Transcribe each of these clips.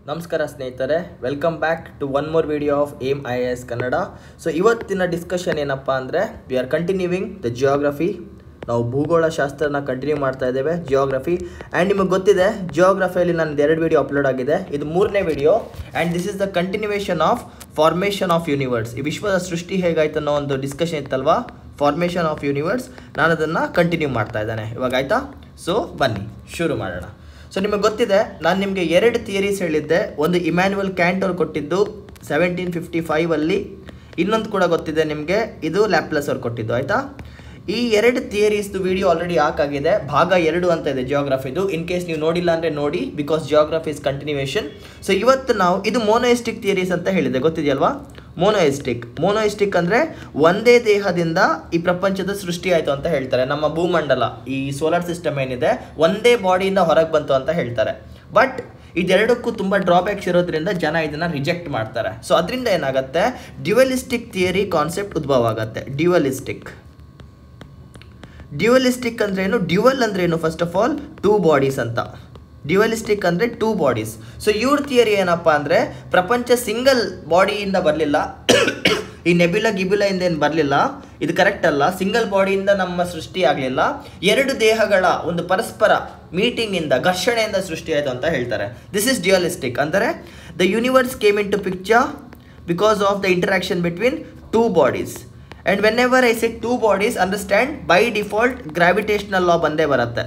ನಮಸ್ಕಾರ ಸ್ನೇಹಿತರೆ welcome back to one more video of aim I A S Kannada so ಇವತ್ತಿನ discussion ಏನಪ್ಪ ಅಂದರೆ we are continuing the geography ನಾವು ಭೂಗೋಳ ಶಾಸ್ತ್ರನ ಕಂಟಿನ್ಯೂ ಮಾಡ್ತಾ ಇದ್ದೇವೆ ಜಿಯೋಗ್ರಫಿ ಆ್ಯಂಡ್ ನಿಮಗೆ ಗೊತ್ತಿದೆ ಜಿಯೋಗ್ರಫಿಯಲ್ಲಿ ನನ್ನ ಎರಡು ವಿಡಿಯೋ ಅಪ್ಲೋಡ್ ಆಗಿದೆ ಇದು ಮೂರನೇ video and this is the continuation of formation of universe ಈ ವಿಶ್ವದ ಸೃಷ್ಟಿ ಹೇಗಾಯ್ತು ಅನ್ನೋ ಒಂದು ಡಿಸ್ಕಷನ್ ಇತ್ತಲ್ವಾ ಫಾರ್ಮೇಷನ್ ಆಫ್ ಯೂನಿವರ್ಸ್ ನಾನು ಅದನ್ನು ಕಂಟಿನ್ಯೂ ಮಾಡ್ತಾ ಇದ್ದೇನೆ ಇವಾಗ ಆಯಿತಾ ಸೊ ಬನ್ನಿ ಶುರು ಮಾಡೋಣ ಸೊ ನಿಮಗೆ ಗೊತ್ತಿದೆ ನಾನು ನಿಮಗೆ ಎರಡು ಥಿಯರೀಸ್ ಹೇಳಿದ್ದೆ ಒಂದು ಇಮ್ಯಾನ್ಯುವಲ್ ಕ್ಯಾಂಟ್ ಅವ್ರು ಕೊಟ್ಟಿದ್ದು ಸೆವೆಂಟೀನ್ ಫಿಫ್ಟಿ ಫೈವಲ್ಲಿ ಇನ್ನೊಂದು ಕೂಡ ಗೊತ್ತಿದೆ ನಿಮಗೆ ಇದು ಲ್ಯಾಪ್ಲಸ್ ಅವ್ರು ಕೊಟ್ಟಿದ್ದು ಆಯಿತಾ ಈ ಎರಡು ಥಿಯರೀಸ್ದು ವಿಡಿಯೋ ಆಲ್ರೆಡಿ ಹಾಕಾಗಿದೆ ಭಾಗ ಎರಡು ಅಂತ ಇದೆ ಜಿಯೋಗ್ರಫಿದು ಇನ್ ಕೇಸ್ ನೀವು ನೋಡಿಲ್ಲ ಅಂದರೆ ನೋಡಿ because geography is continuation so ಇವತ್ತು ನಾವು ಇದು ಮೋನೋಯಿಸ್ಟಿಕ್ ಥಿಯರೀಸ್ ಅಂತ ಹೇಳಿದೆ ಗೊತ್ತಿದೆಯಲ್ವಾ ಮೋನೋಯಿಸ್ಟಿಕ್ ಮೋನೋಯಿಸ್ಟಿಕ್ ಅಂದರೆ ಒಂದೇ ದೇಹದಿಂದ ಈ ಪ್ರಪಂಚದ ಸೃಷ್ಟಿ ಆಯಿತು ಅಂತ ಹೇಳ್ತಾರೆ ನಮ್ಮ ಭೂಮಂಡಲ ಈ ಸೋಲಾರ್ ಸಿಸ್ಟಮ್ ಏನಿದೆ ಒಂದೇ ಬಾಡಿಯಿಂದ ಹೊರಗೆ ಬಂತು ಅಂತ ಹೇಳ್ತಾರೆ ಬಟ್ ಇದೆರಡಕ್ಕೂ ತುಂಬ ಡ್ರಾಬ್ಯಾಕ್ಸ್ ಇರೋದ್ರಿಂದ ಜನ ಇದನ್ನು ರಿಜೆಕ್ಟ್ ಮಾಡ್ತಾರೆ ಸೊ ಅದರಿಂದ ಏನಾಗುತ್ತೆ ಡ್ಯುವಲಿಸ್ಟಿಕ್ ಥಿಯರಿ ಕಾನ್ಸೆಪ್ಟ್ ಉದ್ಭವ ಆಗುತ್ತೆ ಡ್ಯುವಲಿಸ್ಟಿಕ್ ಡ್ಯುವಲಿಸ್ಟಿಕ್ ಅಂದ್ರೆ ಏನು ಡ್ಯುವಲ್ ಅಂದ್ರೆ ಏನು first of all two bodies ಅಂತ ಡ್ಯುವಲಿಸ್ಟಿಕ್ ಅಂದರೆ ಟೂ ಬಾಡೀಸ್ ಸೊ ಇವ್ರ ಥಿಯರಿ ಏನಪ್ಪ ಅಂದರೆ ಪ್ರಪಂಚ ಸಿಂಗಲ್ ಬಾಡಿಯಿಂದ ಬರಲಿಲ್ಲ ಈ ನೆಬಿಲ ಗಿಬಿಲ ಇಂದ ಏನು ಬರಲಿಲ್ಲ ಇದು ಕರೆಕ್ಟ್ ಅಲ್ಲ ಸಿಂಗಲ್ ಬಾಡಿಯಿಂದ ನಮ್ಮ ಸೃಷ್ಟಿ ಆಗಲಿಲ್ಲ ಎರಡು ದೇಹಗಳ ಒಂದು ಪರಸ್ಪರ ಮೀಟಿಂಗಿಂದ ಘರ್ಷಣೆಯಿಂದ ಸೃಷ್ಟಿ ಆಯಿತು ಅಂತ ಹೇಳ್ತಾರೆ ದಿಸ್ ಇಸ್ ಡ್ಯುಯಲಿಸ್ಟಿಕ್ ಅಂದರೆ the universe came into picture because of the interaction between two bodies and whenever I set two bodies understand by default gravitational law ಬಂದೇ ಬರುತ್ತೆ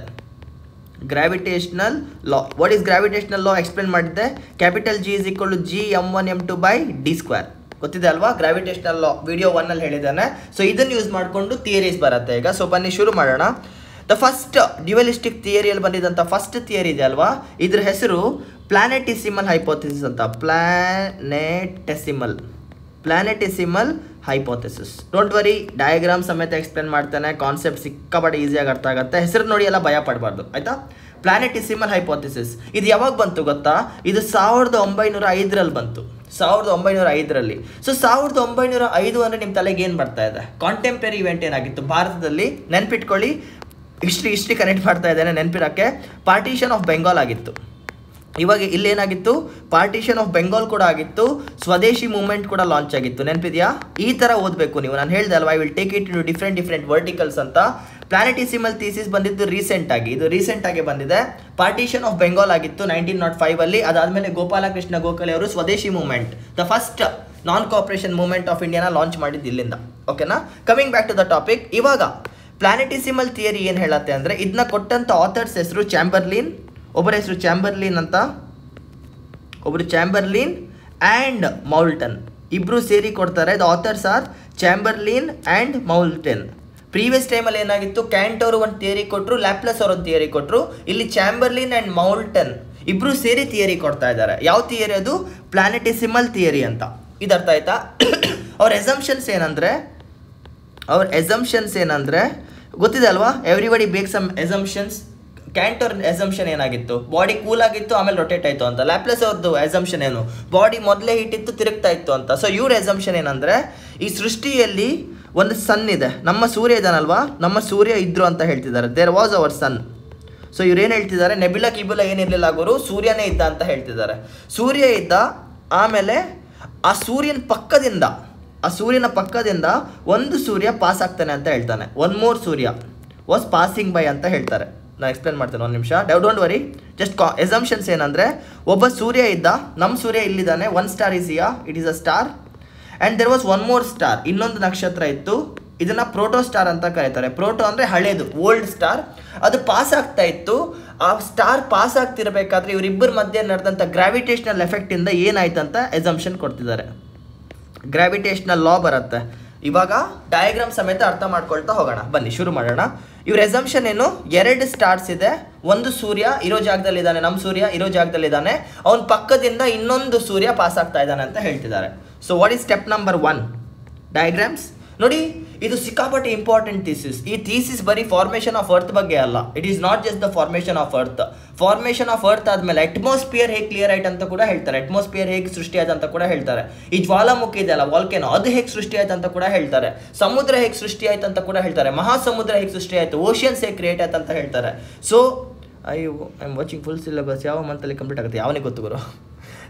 gravitational law what is gravitational law explain ಮಾಡಿದ್ದೆ capital G is equal to G M one M two by D square ಗೊತ್ತಿದೆ ಅಲ್ವಾ gravitational ಲಾ video ಒನ್ನಲ್ಲಿ ಹೇಳಿದ್ದಾನೆ so ಇದನ್ನು use ಮಾಡಿಕೊಂಡು theories ಬರುತ್ತೆ ಈಗ ಸೊ ಬನ್ನಿ ಶುರು ಮಾಡೋಣ ದ ಫಸ್ಟ್ ಡ್ಯುವಲಿಸ್ಟಿಕ್ ಥಿಯರಿಯಲ್ಲಿ ಬಂದಿದ್ದಂಥ ಫಸ್ಟ್ ಥಿಯರಿ ಇದೆ ಅಲ್ವಾ ಇದ್ರ ಹೆಸರು ಪ್ಲಾನೆಟಿಸಿಮಲ್ ಹೈಪೋಥಿಸಿಸ್ ಅಂತ planetesimal planetesimal hypothesis don't worry diagram ಸಮೇತ ಎಕ್ಸ್ಪ್ಲೇನ್ ಮಾಡ್ತಾನೆ ಕಾನ್ಸೆಪ್ಟ್ ಸಿಕ್ಕಾಪಟ್ಟೆ ಈಸಿಯಾಗಿ ಅರ್ಥ ಆಗುತ್ತೆ ಹೆಸರು ನೋಡಿ ಎಲ್ಲ ಭಯ ಪಡಬಾರ್ದು ಆಯ್ತಾ ಪ್ಲಾನೆಟಿಸಿಮಲ್ ಹೈಪೋಥಿಸಿಸ್ ಇದು ಯಾವಾಗ ಬಂತು ಗೊತ್ತಾ ಇದು ಸಾವಿರದ ಒಂಬೈನೂರ ಐದರಲ್ಲಿ ಬಂತು ಸಾವಿರದ ಒಂಬೈನೂರ ಐದರಲ್ಲಿ ಸೊ ಸಾವಿರದ ಒಂಬೈನೂರ ಐದು ಅಂದರೆ ನಿಮ್ಮ ತಲೆಗೆ ಏನು ಬರ್ತಾ ಇದೆ ಕಾಂಟೆಂಪರರಿ ಇವೆಂಟ್ ಏನಾಗಿತ್ತು ಭಾರತದಲ್ಲಿ ನೆನ್ಪಿಟ್ಕೊಳ್ಳಿ ಹಿಸ್ಟ್ರಿ ಹಿಸ್ಟ್ರಿ ಕನೆಕ್ಟ್ ಮಾಡ್ತಾ ಇದ್ದೇನೆ ನೆನಪಿರೋಕ್ಕೆ ಪಾರ್ಟಿಷನ್ ಆಫ್ ಬೆಂಗಾಲ್ ಆಗಿತ್ತು ಇವಾಗ ಇಲ್ಲೇನಾಗಿತ್ತು ಪಾರ್ಟಿಷನ್ ಆಫ್ ಬೆಂಗಾಲ್ ಕೂಡ ಆಗಿತ್ತು ಸ್ವದೇಶಿ ಮೂವ್ಮೆಂಟ್ ಕೂಡ ಲಾಂಚ್ ಆಗಿತ್ತು ನೆನಪಿದೆಯಾ ಈ ಥರ ಓದಬೇಕು ನೀವು ನಾನು ಹೇಳಿದೆ ಅಲ್ವಾ I will take it in different different verticals ಅಂತ ಪ್ಲಾನೆಟಿಸಿಮಲ್ ಥೀಸಿಸ್ ಬಂದಿದ್ದು ರೀಸೆಂಟ್ ಆಗಿ ಇದು ರೀಸೆಂಟ್ ಆಗಿ ಬಂದಿದೆ ಪಾರ್ಟಿಷನ್ ಆಫ್ ಬೆಂಗಾಲ್ ಆಗಿತ್ತು ನೈನ್ಟೀನ್ ನಾಟ್ ಫೈವ್ ಅಲ್ಲಿ ಅದಾದಮೇಲೆ ಗೋಪಾಲಕೃಷ್ಣ ಗೋಖಲೆ ಅವರು Swadeshi movement the first non cooperation movement of ಇಂಡಿಯಾನ ಲಾಂಚ್ ಮಾಡಿದ್ದು ಇಲ್ಲಿಂದ ಓಕೆನಾ coming back to the topic ಇವಾಗ ಪ್ಲಾನೆಟಿಸಿಮಲ್ ಥಿಯರಿ ಏನು ಹೇಳತ್ತೆ ಅಂದರೆ ಇದನ್ನ ಕೊಟ್ಟಂಥ ಆಥರ್ಸ್ ಹೆಸರು ಚಾಂಬರ್ಲಿನ್ ಒಬ್ಬರ ಹೆಸರು ಚಾಂಬರ್ಲಿನ್ ಅಂತ ಒಬ್ಬರು ಚಾಂಬರ್ಲಿನ್ ಆ್ಯಂಡ್ ಮೌಲ್ಟನ್ ಇಬ್ಬರು ಸೇರಿ ಕೊಡ್ತಾರೆ the authors are Chamberlin and Moulton previous ಟೈಮಲ್ಲಿ ಏನಾಗಿತ್ತು ಕ್ಯಾಂಟ್ ಅವರು ಒಂದು ಥಿಯರಿ ಕೊಟ್ಟರು ಲ್ಯಾಪ್ಲಸ್ ಅವರು ಒಂದು ಥಿಯರಿ ಕೊಟ್ಟರು ಇಲ್ಲಿ ಚಾಂಬರ್ಲಿನ್ ಆ್ಯಂಡ್ ಮೌಲ್ಟನ್ ಇಬ್ಬರು ಸೇರಿ ಥಿಯರಿ ಕೊಡ್ತಾ ಇದ್ದಾರೆ ಯಾವ ಥಿಯರಿ ಅದು ಪ್ಲಾನೆಟಿಸಿಮಲ್ ಥಿಯರಿ ಅಂತ ಇದು ಅರ್ಥ ಆಯ್ತಾ ಅವ್ರ ಎಸಂಪ್ಷನ್ಸ್ ಏನಂದರೆ ಅವ್ರ ಎಸಂಪ್ಷನ್ಸ್ ಏನಂದರೆ ಗೊತ್ತಿದೆ ಅಲ್ವಾ ಎವ್ರಿಬಡಿ ಬೇಕ್ ಸಮ್ ಎಸಂಪ್ಷನ್ಸ್ ಕ್ಯಾಂಟರ್ ಎಸಂಪ್ಷನ್ ಏನಾಗಿತ್ತು ಬಾಡಿ ಕೂಲ್ ಆಗಿತ್ತು ಆಮೇಲೆ ರೊಟೇಟ್ ಆಯಿತು ಅಂತ ಲ್ಯಾಪ್ಲೆಸ್ ಅವ್ರದ್ದು ಎಸಂಪ್ಷನ್ ಏನು ಬಾಡಿ ಮೊದಲೇ ಹಿಟ್ಟಿತ್ತು ತಿರುಗ್ತಾ ಇತ್ತು ಅಂತ ಸೊ ಇವ್ರ ಎಸಂಪ್ಷನ್ ಏನಂದರೆ ಈ ಸೃಷ್ಟಿಯಲ್ಲಿ ಒಂದು ಸನ್ ಇದೆ ನಮ್ಮ ಸೂರ್ಯ ಇದ್ದಾನಲ್ವಾ ನಮ್ಮ ಸೂರ್ಯ ಇದ್ರು ಅಂತ ಹೇಳ್ತಿದ್ದಾರೆ there was our sun so ಇವ್ರು ಏನು ಹೇಳ್ತಿದ್ದಾರೆ ನೆಬಿಲ ಕಿಬುಲ ಏನಿರಲಿಲ್ಲ ಆಗೋರು ಸೂರ್ಯನೇ ಇದ್ದ ಅಂತ ಹೇಳ್ತಿದ್ದಾರೆ ಸೂರ್ಯ ಇದ್ದ ಆಮೇಲೆ ಆ ಸೂರ್ಯನ ಪಕ್ಕದಿಂದ ಆ ಸೂರ್ಯನ ಪಕ್ಕದಿಂದ ಒಂದು ಸೂರ್ಯ ಪಾಸ್ ಆಗ್ತಾನೆ ಅಂತ ಹೇಳ್ತಾನೆ ಒನ್ ಮೋರ್ ಸೂರ್ಯ ವಾಸ್ ಪಾಸಿಂಗ್ ಬೈ ಅಂತ ಹೇಳ್ತಾರೆ ನಾನು ಎಕ್ಸ್ಪ್ಲೇನ್ ಮಾಡ್ತೇನೆ ಒಂದು ನಿಮಿಷ ಡೌ ಡೋಂಟ್ ವರಿ ಜಸ್ಟ್ ಕಾ ಎಸಂಪ್ಷನ್ಸ್ ಏನಂದರೆ ಒಬ್ಬ ಸೂರ್ಯ ಇದ್ದ ನಮ್ಮ ಸೂರ್ಯ ಇಲ್ಲಿದ್ದಾನೆ ಒನ್ ಸ್ಟಾರ್ ಇಸ್ ಇಯಾ it is a star and there was one more star ಇನ್ನೊಂದು ನಕ್ಷತ್ರ ಇತ್ತು ಇದನ್ನ ಪ್ರೋಟೋ ಸ್ಟಾರ್ ಅಂತ ಕರೀತಾರೆ ಪ್ರೋಟೋ ಅಂದರೆ ಹಳೇದು ಓಲ್ಡ್ ಸ್ಟಾರ್ ಅದು ಪಾಸ್ ಆಗ್ತಾ ಇತ್ತು ಆ ಸ್ಟಾರ್ ಪಾಸ್ ಆಗ್ತಿರ್ಬೇಕಾದ್ರೆ ಇವರಿಬ್ಬರ ಮಧ್ಯೆ ನಡೆದಂಥ ಗ್ರಾವಿಟೇಷನಲ್ ಎಫೆಕ್ಟಿಂದ ಏನಾಯ್ತಂತ ಎಸಂಪ್ಷನ್ ಕೊಡ್ತಿದ್ದಾರೆ ಗ್ರಾವಿಟೇಷನಲ್ ಲಾ ಬರುತ್ತೆ ಇವಾಗ ಡಯಾಗ್ರಾಮ್ ಸಮೇತ ಅರ್ಥ ಮಾಡ್ಕೊಳ್ತಾ ಹೋಗೋಣ ಬನ್ನಿ ಶುರು ಮಾಡೋಣ ಇವ್ರ ಎಸಂಪ್ಷನ್ ಏನು ಎರಡು ಸ್ಟಾರ್ಸ್ ಇದೆ ಒಂದು ಸೂರ್ಯ ಇರೋ ಜಾಗದಲ್ಲಿದ್ದಾನೆ ನಮ್ಮ ಸೂರ್ಯ ಇರೋ ಜಾಗದಲ್ಲಿದ್ದಾನೆ ಅವನ ಪಕ್ಕದಿಂದ ಇನ್ನೊಂದು ಸೂರ್ಯ ಪಾಸ್ ಆಗ್ತಾ ಇದ್ದಾನೆ ಅಂತ ಹೇಳ್ತಿದ್ದಾರೆ so what is step number one diagrams ನೋಡಿ ಇದು ಸಿಕ್ಕಾಪಟ್ಟೆ ಇಂಪಾರ್ಟೆಂಟ್ ಥೀಸಿಸ್ ಈ ಥೀಸಿಸ್ ಬರೀ ಫಾರ್ಮೇಷನ್ ಆಫ್ ಅರ್ತ್ ಬಗ್ಗೆ ಅಲ್ಲ it is not just the formation of earth formation of earth ಆದಮೇಲೆ ಅಟ್ಮಾಸ್ಫಿಯರ್ ಹೇಗೆ ಕ್ಲಿಯರ್ ಆಯ್ತು ಅಂತ ಕೂಡ ಹೇಳ್ತಾರೆ ಅಟ್ಮಾಸ್ಫಿಯರ್ ಹೇಗೆ ಸೃಷ್ಟಿ ಆಯ್ತು ಅಂತ ಕೂಡ ಹೇಳ್ತಾರೆ ಈ ಜ್ವಾಲಾಮುಖಿ ಇದೆಯಲ್ಲ ವಾಲ್ಕೆನೋ ಅದು ಹೇಗೆ ಸೃಷ್ಟಿ ಆಯ್ತು ಅಂತ ಕೂಡ ಹೇಳ್ತಾರೆ ಸಮುದ್ರ ಹೇಗೆ ಸೃಷ್ಟಿ ಆಯ್ತು ಅಂತ ಕೂಡ ಹೇಳ್ತಾರೆ ಮಹಾಸಮುದ್ರ ಹೇಗೆ ಸೃಷ್ಟಿ ಆಯ್ತು ಓಷಿಯನ್ಸ್ ಹೇಗೆ ಕ್ರಿಯೇಟ್ ಆಯ್ತು ಅಂತ ಹೇಳ್ತಾರೆ so I I am watching full syllabus ಯಾವ ಮಂತಲ್ಲಿ ಕಂಪ್ಲೀಟ್ ಆಗುತ್ತೆ ಯಾವನಿಗೆ ಗೊತ್ತು ಗುರು